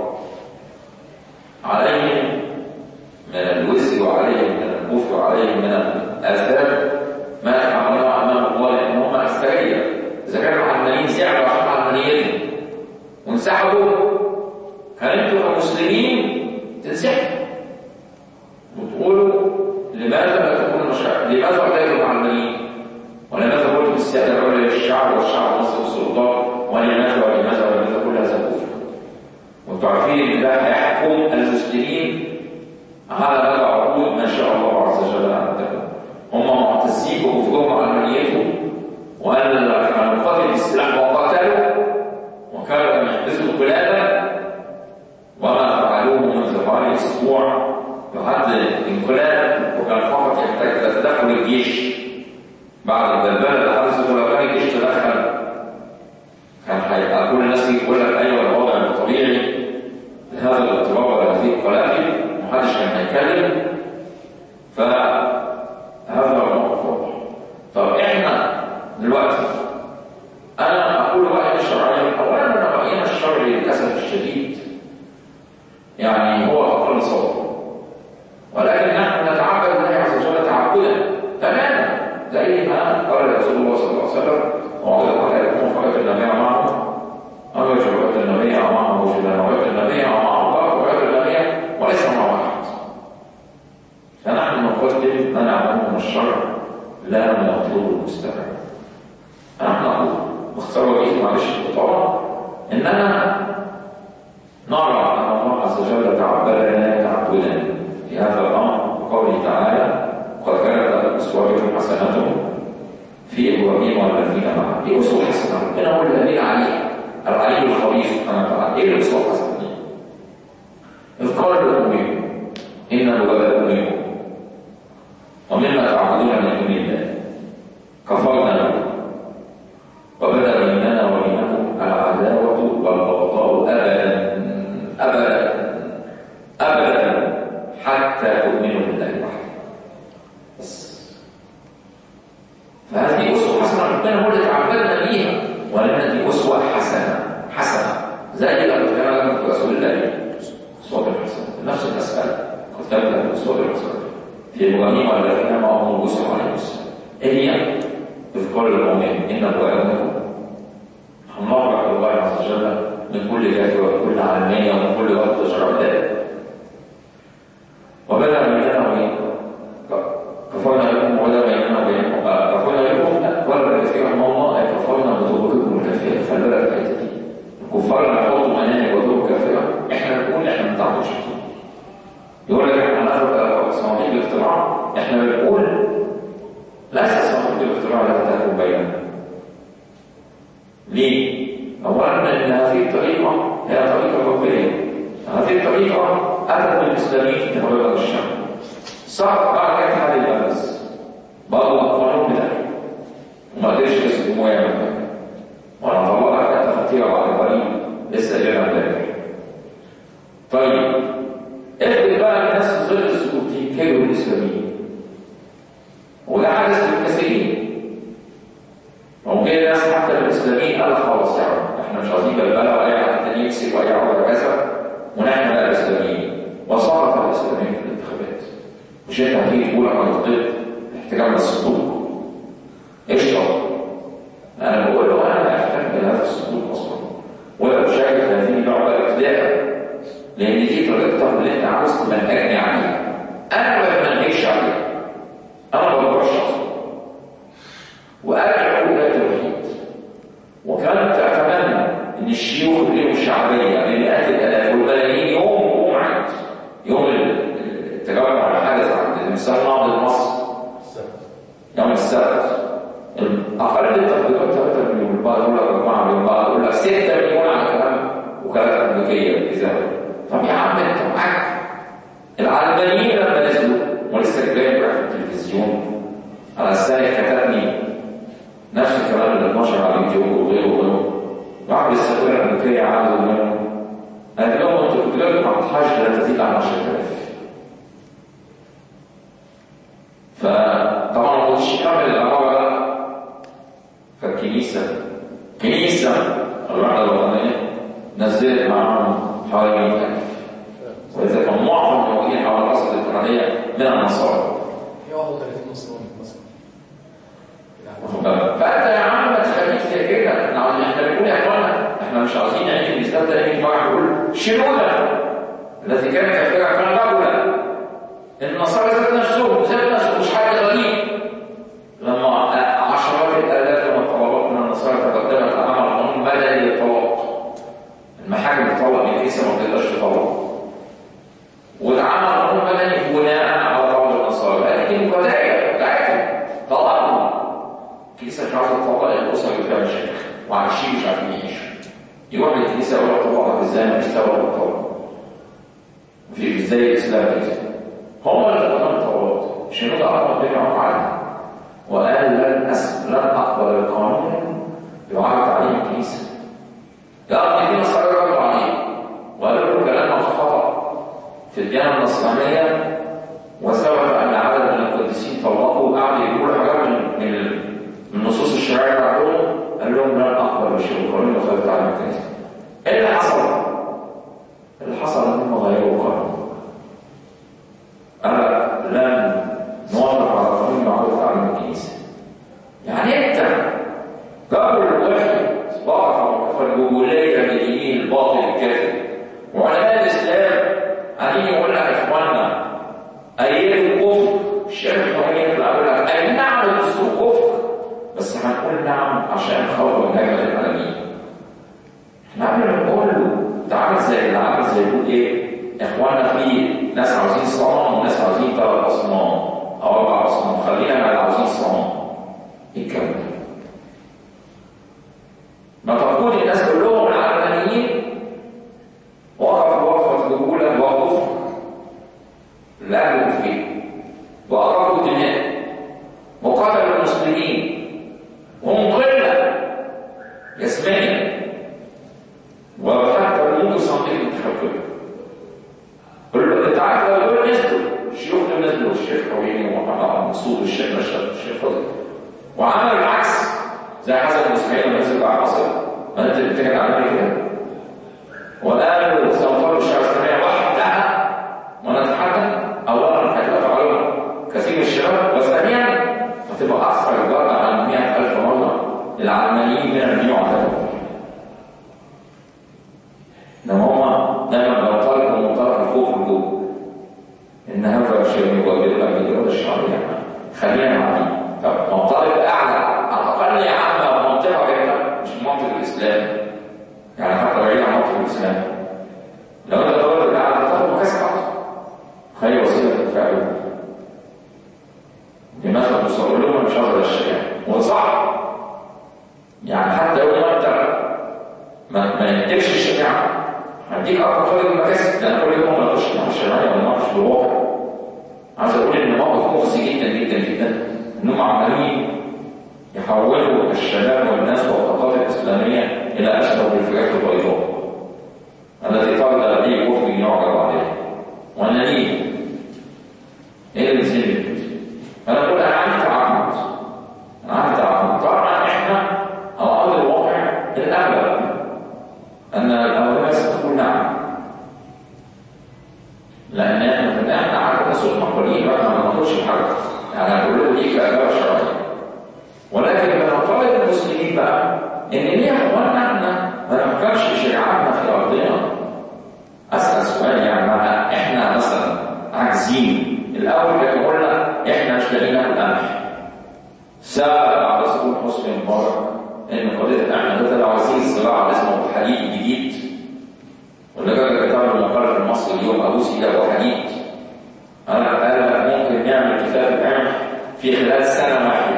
Speaker 1: عليهم من الوزر وعليهم من الكفر وعليهم من الاثار ما يفعلونه امام الله لان هم اكثريه اذا كانوا علمانيين زعلوا عشان علمانيتهم وانسحبوا كان انتوا كمسلمين تنسحبوا وتقولوا لماذا لا تكون مشاعر؟ لماذا اعتادوا علمانيين؟ ولماذا قلت بالسياده العليا للشعب والشعب مصر والسلطان ولماذا ولماذا ولماذا كل هذا الكفر؟ وانتم عارفين ان ده هيحكم المسلمين على مدى عقود ما شاء الله عز وجل ان تكون هم معتزين بكفرهم وعلمانيتهم وان كانوا نقاتل بالسلاح وقاتلوا وكانوا لم يحدثوا انقلابا وما فعلوه منذ حوالي اسبوع لحد الانقلاب وكان فقط يحتاج الى تدخل الجيش بعد البلبله اللي حدثت ولو كان الجيش تدخل كان هيبقى كل الناس تيجي تقول لك ايوه الوضع الطبيعي لهذا الاضطراب وهذه القلائل محدش كان هيتكلم فهذا هو الموقف واضح طب احنا دلوقتي انا اقول رايي الشرعي اولا انا راينا الشرعي للاسف الشديد يعني هو اقل صوت ولكن نحن نتعبد الله عز وجل تعبدا تماما زي ما قال رسول الله صلى الله عليه وسلم وعرضت عليكم فقد النبي معه أو يجرؤت النبي معه وجل النبي معه الله وعد النبي وليس معه أحد فنحن نقدم ما نعلمه من الشرع لا ما يطلبه المستمع فنحن نقول باختصار وجيه معلش طبعا اننا نرى ان الله عز وجل تعبدنا تعبدا في هذا الامر بقوله تعالى قد كانت لكم اسوه حسنه في ابراهيم والذين معه ايه اسوه حسنه ربنا هو الذي عليه العلي الخبير سبحانه وتعالى ايه الاسوه الحسنه دي؟ اذ قال لامهم انه بدأ منكم ومما تعبدون من دون الله كفرنا به وبدا بيننا وبينكم العداوه والبغضاء ابدا ابدا ابدا حتى تؤمنوا بالله وحده بس فهذه اسوه حسنه ربنا هو اللي تعبدنا بيها ولنا دي اسوه حسنه حسنه زي لما كان لكم في رسول الله اسوه حسنه نفس المساله قد كانت لكم اسوه حسنه في ابراهيم والذين معهم الرسل عليه السلام ايه هي؟ اذ قال المؤمن ان ابوابكم هنرجع الله عز وجل من كل كافر وكل علمانيه ومن كل وقت تجربات وبدا بيننا وبينكم كفرنا بكم وبدا بيننا وبينكم كفرنا بكم ولا كثير رحمه الله اي كفرنا بظهوركم الكافره خلي بالك الحته دي الكفار اللي حطوا مناهج وظهور كافره احنا نقول احنا ما بنتعبدش يقول لك احنا ناخد صناديق الاختراع احنا بنقول ليس صناديق الاختراع التي تكون بيننا ليه؟ اولا ان هذه الطريقه هي طريقه اوروبيه هذه الطريقه اتت بالاسلاميين في تحويل الشام صح بعد كده حل البلد برضه القانون بتاعي وما قدرش يسلموه يعمل كده وانا طلعت حاجات خطيره بعد قليل لسه جايبها امبارح طيب افرض بقى الناس في ظل السكوت ينكروا الاسلاميين وده حدث للكثيرين ممكن الناس حتى الاسلاميين قال خلاص يعني احنا مش عايزين بلبله واي حد تاني يمسك واي عمر كذا ونحن بقى الاسلاميين وصارت الاسلاميين في الانتخابات مش انت هتيجي تقول انا ضد احتجام السكوت اشرب انا بقول له انا لا احترم هذا السكوت اصلا ولا اشارك هذه اللعبه ابتداء لان دي طريقتك اللي انت عاوز تمنهجني عليها انا ما بمنهجش عليها انا ما بروحش اصلا وادعو الى التوحيد وكانت اتمنى ان الشيوخ اللي لهم الشعبيه بمئات الالاف والملايين يوم جمعه يوم التجمع اللي حدث عند تمثال نهضه مصر يوم السبت اقل التطبيقات 3 مليون بقى يقول لك 4 مليون بقى يقول لك 6 مليون على كلام وكالات امريكيه بذلك طب يا عم انت معاك العلمانيين لما نزلوا ولسه جاي في التلفزيون على السنه كتبني نفس الكلام اللي اتنشر على اليوتيوب وغيره وغيره بعد السفيره الامريكيه عادوا منهم قال لهم انتوا بتجيبوا مع الحاج لا تزيد عن 10000 ف صاحب العمارة ده فالكنيسة كنيسة الوحدة الوطنية نزلت معاهم حوالي 100000 وإذا كان معظم الموجودين حول الأرض الإفرانية من النصارى
Speaker 6: في 31 نصراني مثلا
Speaker 1: واخد بالك؟ فانت يا عم ما تخليك زي كده احنا عاوزين احنا بنقول يا اخوانا احنا مش عاوزين نعيش الاسلام ده نيجي مره نقول شنونا الذي كان كافرا كان رجلا النصارى ذات نفسهم ذات نفسهم مش حد غريب لما عشرات الالاف من الطلبات من النصارى تقدمت امام القانون مدني للطلاق المحاكم تطلق من الكنيسه ما تقدرش تطلق واتعمل قانون مدني بناء على قول النصارى لكن القضايا بتاعتهم طلقوا الكنيسه مش عاوزه تطلق الاسر اللي فيها مشاكل وعايشين مش عارفين يعيشوا يروح للكنيسه يقول لك طلقك ازاي مفيش سبب للطلاق في ازاي الاسلام كده هم اللي طلقوا الطلاق شنو ده امر بينهم عادي وقال لن أس... لن اقبل القانون يعارض عليه الكنيسه لا دي نصارى ردوا عليه وقالوا له كلام خطا في الديانه النصرانيه وسبب ان عدد من القديسين طلقوا وقعدوا يقولوا حاجات من من من نصوص الشريعه بتاعتهم قال لهم لن اقبل بشيء القانون وخالف تعليم الكنيسه. ايه اللي حصل؟ اللي حصل ان هم غيروا القانون. قال لن نوافق على قانون معروف تعليم الكنيسه. يعني انت رجل واحد وقف موقف الرجوليه من اليمين الباطل الكافر وعلماء الاسلام قاعدين يقول لك يا اخوانا ايام الكفر الشيخ الحريه يطلع يقول لك اي نعم الدستور كفر بس هنقول نعم عشان خاطر النجمه العالمين احنا قبل ما نقول له ده عامل زي اللي عامل زي يقول ايه يا اخوانا في ناس عاوزين صنم وناس عاوزين ثلاث اصنام او اربع اصنام خلينا مع اللي عاوزين صنم ايه الكلام ده؟ ما تقول الناس كلهم العلمانيين وقفوا وقفه الرجوله وقفوا لا فيه وأراقوا الدماء وقتلوا المسلمين وهم قلة يسمعين وحتى الأمور صندوق التحكم قل له أنت عارف لو دول نزلوا الشيوخ دول نزلوا الشيخ حويني ومحمد مسعود والشيخ مشهد والشيخ فضل وعملوا العكس زي حسن اسماعيل لما نزل بقى حصل ما انت بتتكلم على كده وقالوا سنطلب الشعب الاسلاميه وحدها ونتحدث اولا هتبقى عليهم كثير من الشباب وثانيا هتبقى اكثر جرأة عن 100000 مره للعلمانيين من المليون عددهم انما هم دايما بينطلقوا من منطلق الخوف والجوع ان هذا الشيء يوجد لك الاراده الشرعيه خلينا مع دي طب منطلق اعلى على الاقل يا عم منطقه كده مش منطق الاسلام يعني حتى بعيد عن منطق الاسلام لو انت تقول اعلى طب مكاسب هي وسيله الفعل لماذا تصور لهم مش هذا الشيء وصح يعني حتى يوم ما انت ما ما يديكش الشجاعه هديك اكبر قدر المكاسب ده انا كل يوم ما بخش مع الشرعيه ولا بخش بالواقع عايز اقول ان موقف مخزي جدا جدا جدا انهم عمالين يحولوا الشباب والناس والطاقات الاسلاميه الى اشبه بالفئات البيضاء التي طلب به كفر يعرض عليها وانا ليه؟ ايه اللي بيصير كده؟ فانا بقول انا عندي تعمد انا عندي تعمد طبعا احنا على ارض الواقع الاغلب ان الاولاد ستقول نعم لان احنا احنا عارف الناس المقبولين واحنا ما نقولش حاجه يعني هنقول له دي كاجابه شرعيه ولكن بنطالب المسلمين بقى ان ليه يا اخوانا احنا ما نحكمش شريعتنا في ارضنا اسال سؤال يعني معنى احنا مثلا عاجزين الاول كان قلنا احنا مش لاقيين ناكل قمح سبب على سكون حسني مبارك ان قضيه احنا ده لو عايزين الزراعه اللي اسمه الحديد الجديد واللي كان كتاب المقال في مصر اليوم ابوسي ده هو حديد انا قال ممكن نعمل كتاب القمح في خلال سنه واحده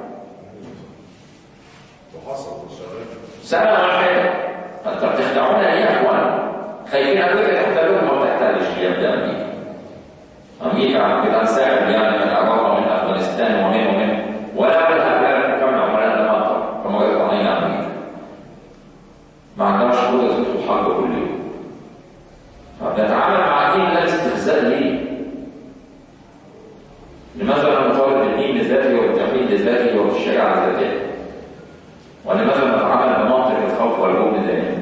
Speaker 5: وحصل شغال
Speaker 1: سنه واحده فانت بتخدعونا ليه يا اخوان خايفين امريكا تحتلهم ما بتحتلش يبدا امريكا امريكا عم كده نساعد يعني من اوروبا من افغانستان ومن ومن ولا بدها بلاد مكمله ولا مناطق كما قالت علينا امريكا ما عندهاش قدره تدخل حرب كل يوم فبنتعامل مع دين لا استهزاء ليه؟ لماذا لا نطالب بالدين بذاته والتوحيد لذاته وفي الشريعة ذاتها ولماذا نتعامل بمنطق الخوف والجبن دائما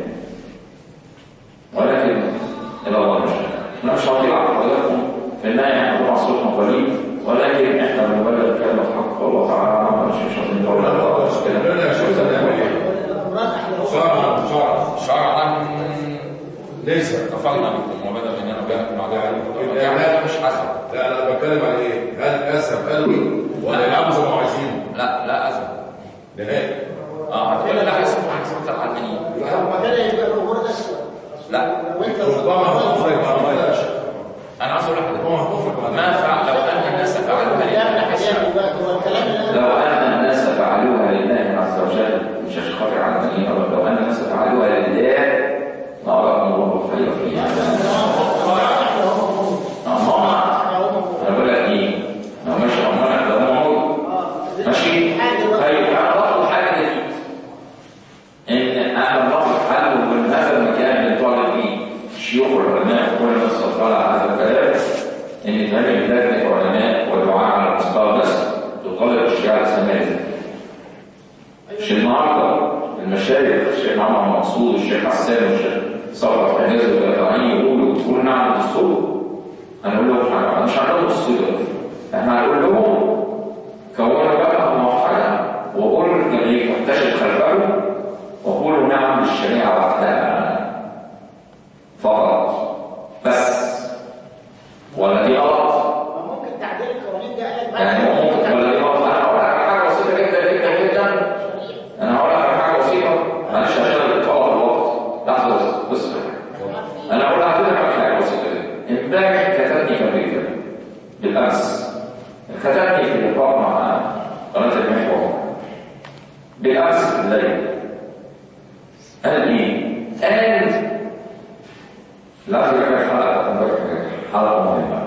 Speaker 1: ولكن الى الله المشهد احنا مش هنطيع على حضراتكم في النهايه احنا طبعا صوتنا قليل ولكن احنا بنبلغ كلمه الحق والله تعالى مش مش عايزين نقول
Speaker 5: ربنا يا شيخ نعمل ايه؟
Speaker 2: الامراض احنا هو
Speaker 5: شرعا شرعا
Speaker 1: شرعا
Speaker 5: ليس
Speaker 1: كفرنا بكم وبدا مننا بينكم عداوه
Speaker 5: يعني
Speaker 1: يعني مش حسن
Speaker 5: لا انا بتكلم عن ايه؟ هل اسف قلبي ولا يلعبوا زي ما عايزين؟
Speaker 1: لا لا ازمه
Speaker 5: نهائي
Speaker 1: اه هتقول لي لا حسن حسن العلمانيين
Speaker 2: لما كده يبقى الامور اسوء
Speaker 1: لا
Speaker 2: لو انت
Speaker 5: ربما هتفرق مع الله يا شيخ
Speaker 1: انا عايز اقول
Speaker 5: ربما
Speaker 1: لحضرتك
Speaker 5: هتفرق مع الله
Speaker 1: ما فعل لو ان الناس فعلوها
Speaker 2: يعمل
Speaker 1: لله
Speaker 2: حاجات دلوقتي هو الكلام اللي
Speaker 1: لو
Speaker 2: انا
Speaker 1: ان الناس فعلوها لله عز وجل مش عشان خاطر علمانيين أو لو ان الناس فعلوها لله لأراكم الله خيرا فيها
Speaker 2: احنا هم
Speaker 1: أما
Speaker 2: احنا هم
Speaker 1: انا بقول لك ايه لو ماشي امال لو هو موجود
Speaker 2: اه
Speaker 1: ماشي
Speaker 2: حاجه دلوقتي
Speaker 1: طيب انا باخد حاجه جديده ان انا باخد حل من هذا المكان اللي طالب فيه شيوخ العلماء وكل الناس تطلع على هذا الكلام ان تعمل لجنه علماء ودعاء على مستوى مصر تطالب الشريعه الاسلاميه مش النهارده المشايخ الشيخ محمد منصور والشيخ حسان والشيخ صفوت حجاز والجماعيين يقولوا تقول نعم دستور هنقول لهم حاجه مش هنقول دستور دلوقتي. احنا هنقول لهم كونوا بقى موحدة وقولوا للجميع تنتشر خلفه وقولوا نعم للشريعة وحدها فقط بس ولا دي غلط
Speaker 2: ممكن تعديل القوانين ده قالك بقى
Speaker 1: يعني ممكن ولا دي غلط انا هقول لك على حاجة بسيطة جدا جدا جدا انا هقول لك على حاجة بسيطة معلش عشان الإطالة الوقت لحظة بس بص انا هقول لحضرتك على حاجة بسيطة جدا امبارح كتبني كامريكا بالأمس كتبني في لقاء مع قناة المحور بالأمس الليل قال ايه؟ قال لا تذكر حلقة امبارح حلقة مهمة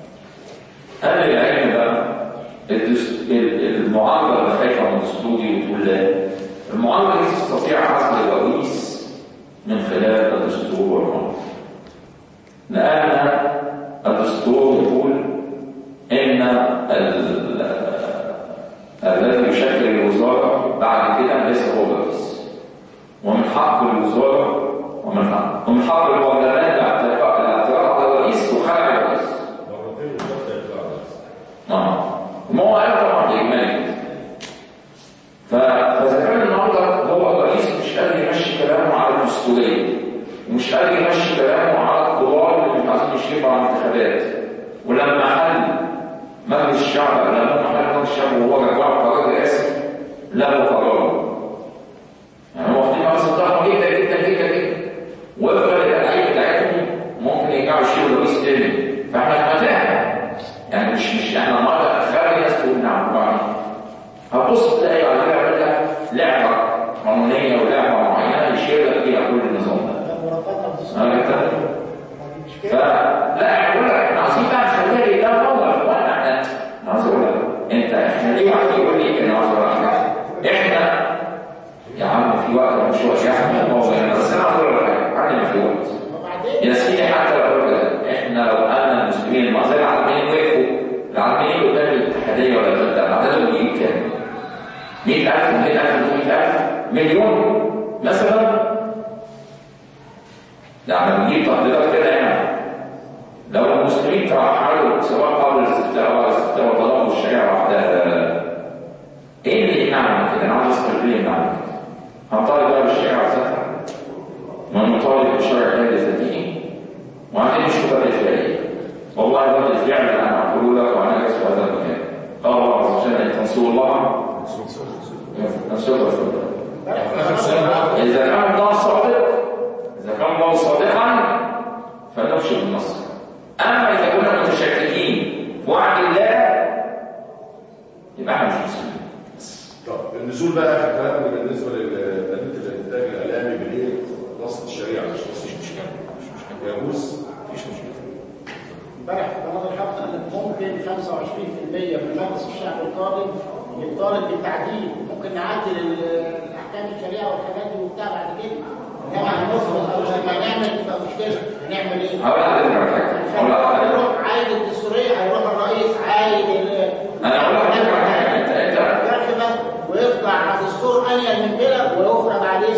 Speaker 1: قال لي العلم ده الدست- ال- المعارضة اللي خايفة من دستوري وتقول لا المعارضة دي تستطيع عزل الرئيس من خلال الدستور والقانون لأن الدستور يقول إن ال- الذي يشكل الوزارة بعد كده ليس هو الرئيس ومن حق الوزارة ومن حق ومن حق البرلمان الاعتراض الاعتراض على الرئيس وخلع الرئيس
Speaker 5: مرتين وثلاثة يطلع
Speaker 1: اه ما هو قال طبعا اجمالي كده ف- فاذا كان النهارده هو الرئيس مش قادر يمشي كلامه على الدستوريه ومش قادر يمشي كلامه على القضاه اللي مش عايزين يشرفوا على الانتخابات ولما حل مجلس الشعب لما حل مجلس الشعب وهو رجع قرار رئاسي لغوا قراره يعني هو واخدين مجلس الضخم جدا جدا جدا جدا وفقا للتعليم بتاعتهم ممكن يرجعوا يشيلوا رئيس تاني فاحنا في متاهه يعني مش مش احنا النهارده خلي الناس تقول نعم وبعدين هتبص تلاقي على يعمل لك لعبه قانونيه ولعبه معينه يشير لك فيها كل النظام ده
Speaker 2: لو رفضنا الدستور
Speaker 1: أنا جبتها.
Speaker 2: مش كده
Speaker 1: فلا احنا بقول لك احنا عايزين بقى نخليها لله نور وانا احنا أنا عايز اقول لك انت احنا ليه واحد يقول لي انا عايز اقول لك حاجة؟ احنا يا عم في وقت أو مش وقت يا عم الموضوع يعني بس انا عايز اقول لك حاجه عندنا في وقت
Speaker 2: وبعدين
Speaker 1: يا سيدي حتى لو قلت لك احنا لو ان المسلمين ما زي العالمين وقفوا العالمين قدام الاتحاديه ولا ضد عددهم يجيب كام؟ 100000 200000 300000 مليون مثلا ده احنا بنجيب تقديرات كده يعني لو المسلمين ترحلوا سواء قبل الاستفتاء او الاستفتاء وطلبوا الشريعه وحدها ايه اللي يمنعنا كده؟ انا عاوز اسال ليه يمنعنا كده؟ هنطالب بقى بالشريعه ذاتها ونطالب بشرع هذا ذاته وعندنا شبهه الفعليه والله رد الفعل انا اقول لك وانا اجلس في هذا المكان قال الله عز وجل ان تنصروا الله ننصره رسوله اذا كان الله صادق اذا كان الله صادقا فنبشر بالنصر اما اذا كنا متشككين في وعد الله يبقى احنا مش مسلمين
Speaker 5: طب النزول بقى في الكلام اللي بالنسبه لبنيه الانتاج الاعلامي بالايه؟ نص الشريعه مش نص
Speaker 1: مش مشكله مش مشكله
Speaker 5: يجوز
Speaker 1: مفيش مشكله
Speaker 2: امبارح في قناه الحق قال لك ممكن 25% من مجلس الشعب القادم يطالب بالتعديل ممكن نعدل ال- الاحكام الشريعه والحاجات دي وبتاع بعد كده انما هنفرض او لما نعمل تبقى مشكله هنعمل ايه؟
Speaker 1: هقول لحضرتك على حاجه هقول لحضرتك على حاجه
Speaker 2: هيروح عايد الدستوريه هيروح الرئيس عايد ال-
Speaker 1: انا اقول لحضرتك على حاجه انت انت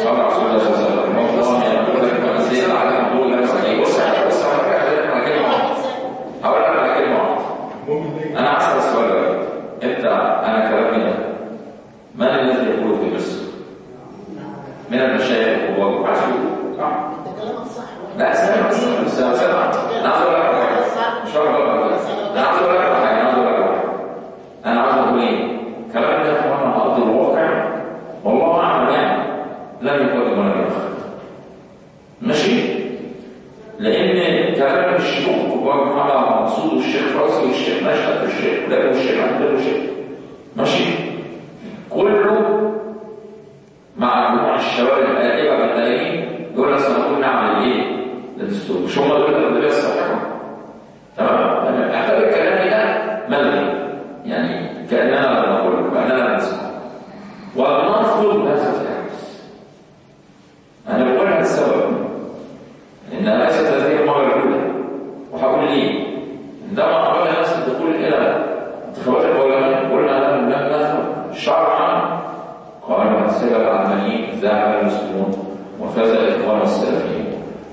Speaker 1: صلى الله عليه وسلم والله يقول لك ما زيد على موضوع نفسك بص بص على فكره على كلمه واحدة. هقول لك على كلمه واحده انا عايز اسال سؤال بقى. انت انا كلامي ده من الذي يقول في مصر؟ من المشايخ الكبار ما حدش يقول صح؟
Speaker 2: انت كلامك صح
Speaker 1: لا اسمع بس بس بس انا عايز اقول لك على حاجه مش هقول لك على حاجه انا عايز اقول لك على حاجه انا عايز اقول لك على حاجه انا عايز اقول ايه؟ كلام ده يا اخوانا على ارض الواقع والله اعلم يعني لم يقدم ولم يؤخر ماشي؟ لان كلام الشيوخ الكبار محمد منصور والشيخ راسي والشيخ نشأت والشيخ ده والشيخ عبد والشيخ ماشي؟ كله مع مجموعة الشباب الآلبة بالملايين دول سنقول نعمل ايه؟ للدستور مش هم دول الأغلبية الصحيحة تمام؟ أنا أعتبر كلامي ده ملغي يعني كأننا لا نقول كأننا لا نسمع ونرفض هذا الحديث أنا بقولها لسبب إنها ليست هذه المرة الأولى وهقول ليه؟ عندما أراد الناس الدخول إلى انتخابات البرلمان قلنا لهم لم نذهب شرعا قال سبب العلمانيين ذهب المسلمون وفاز الإخوان السلفيين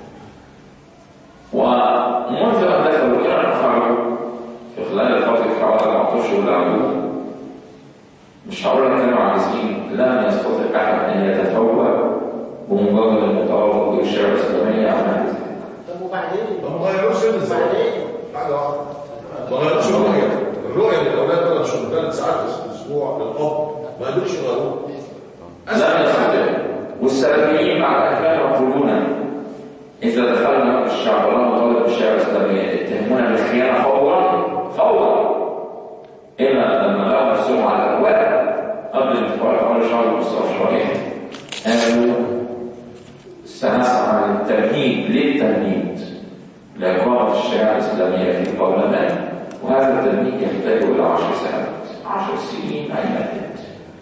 Speaker 1: ومنذ أن دخلوا إلى التخرج في خلال الفترة حوالي 14 اللي عملوه مش هقول لك كانوا عايزين لم يستطع أحد أن يتفوق بمجرد المتوافق بالشريعة الإسلامية عن هذا
Speaker 2: طب وبعدين؟
Speaker 5: ما غيروش ايه ازاي؟
Speaker 2: وبعدين؟
Speaker 5: حاجه واحده ما غيروش الرؤيه الرؤيه للاولاد ثلاث شهور ثلاث ساعات في الاسبوع للاب ما قدروش يغيروها
Speaker 1: لم يستطع والسلفيين بعد أن كانوا يقولون إذا دخلنا في الشعب ولا مطالب بالشعب الإسلامي يتهمون بالخيانة فورا فورا إلا لما لقوا نفسهم على الأبواب قبل الانتقال حوالي شهر ونص أو شهرين قالوا سنسعى للتمهيد للتمهيد لإقامة الشريعة الإسلامية في البرلمان وهذا التمهيد يحتاج إلى عشر سنوات عشر سنين أي مدد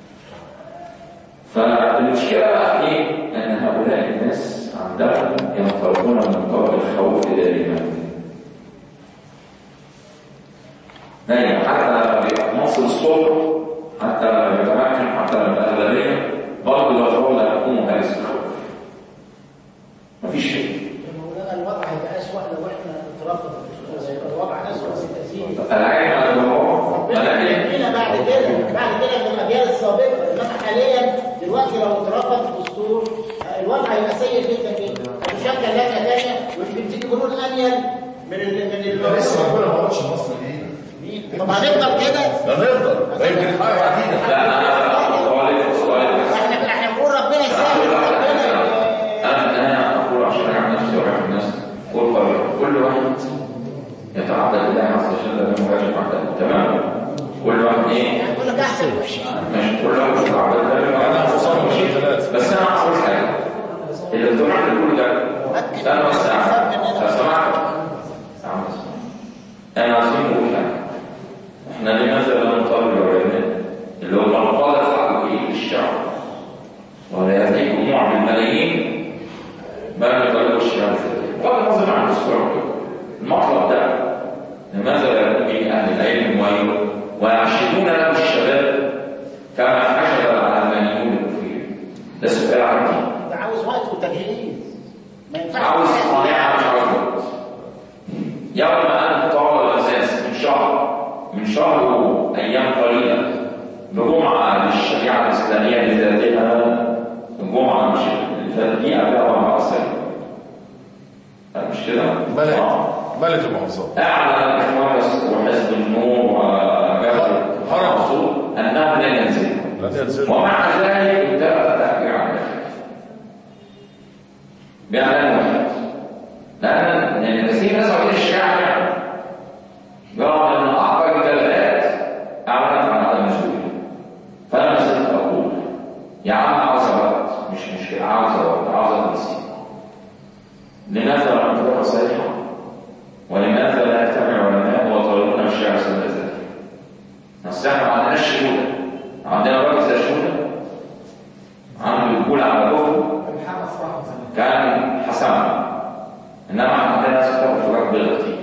Speaker 1: فالمشكلة بقى ايه؟ أن هؤلاء الناس عندهم ينطلقون من طرف الخوف دائما. دايما حتى لما بيبقى ناصر الصلح حتى لما بيتمكن حتى لما يبقى أغلبية برضه يظل يقوم هذا الخوف. مفيش شيء.
Speaker 2: مولانا الوضع هيبقى أسوأ لو احنا اترفض هيبقى الوضع أسوأ بالتأثير
Speaker 1: العين على الجمهور ولكن
Speaker 2: هنا بعد كده بعد كده في الأجيال السابقة إنما حاليا دلوقتي لو اترفض الدستور الوضع هيبقى سيء جدا جدا هتشكل لجنة تانية ويمكن تيجي قانون أنيل من ال من ال
Speaker 5: لسه ربنا ما قالش مصر ايه
Speaker 2: طب هنفضل كده
Speaker 5: لا نقدر ده يمكن حاجه عديده
Speaker 1: لا أنا سؤالي سؤالي
Speaker 2: احنا احنا بنقول ربنا يسهل ربنا
Speaker 1: أنا أنا أقول عشان أعمل نفسي وأعرف الناس قول قرر كل واحد يتعبد لله عز وجل بما يجب عبده تمام كل واحد إيه
Speaker 2: يعني كل لك احسن
Speaker 1: ماشي كل واحد يتعبد لله بما يجب بس أنا أقول حاجة إذا الدكتور كل ده أنا بس أعمل لو سمحت أعمل أنا عايزين نقول حاجة إحنا لماذا لا نطالب العلماء اللي هم مقالة حق إيه الشعب وهذه جموع من الملايين ما يطلبوا الشهادة بغض النظر عن الدستور المطلب ده لماذا لا يكون به أهل العلم وي- ويعشدون له الشباب كما حشد العلمانيون الكفير ده سؤال عندي
Speaker 2: ده عاوز وقت وتجهيز ما ينفعش
Speaker 1: عاوز قناعة مش عاوز وقت يوم أن طال الأساس من شهر من شهر أيام قليلة بجمعة للشريعة الإسلامية بذاتها الجمعة مش اللي فاتت دي قبلها أربع أسابيع مش كده؟
Speaker 5: ملك
Speaker 1: آه.
Speaker 5: ملك المحافظات
Speaker 1: أعلن الإخوان وحزب النور وجبهة
Speaker 5: حرم.
Speaker 1: الرسول أنهم لن ينزلوا
Speaker 5: لا تنزل
Speaker 1: ومع ذلك انتهى التأثير على الآخر بإعلان واحد لأن لأن كثير ناس عاوزين الشيعة يعني رغم أن أعضاء الجلالات أعلنت عن عدم مسؤولية فأنا ما زلت أقول يا عم عاوز وقت مش مشكلة عاوز وقت عاوز تنسيق لماذا لا نطلق صريحة ولماذا لا يجتمع علماء وطالبون الشيعة سنة ذلك نصيحة ما عندناش شهودة عندنا راجل زي شهودة عنده يقول على كفر
Speaker 4: محمد صلاح زمان
Speaker 1: كان حسن انما عندنا ناس كفر في الرب بغتي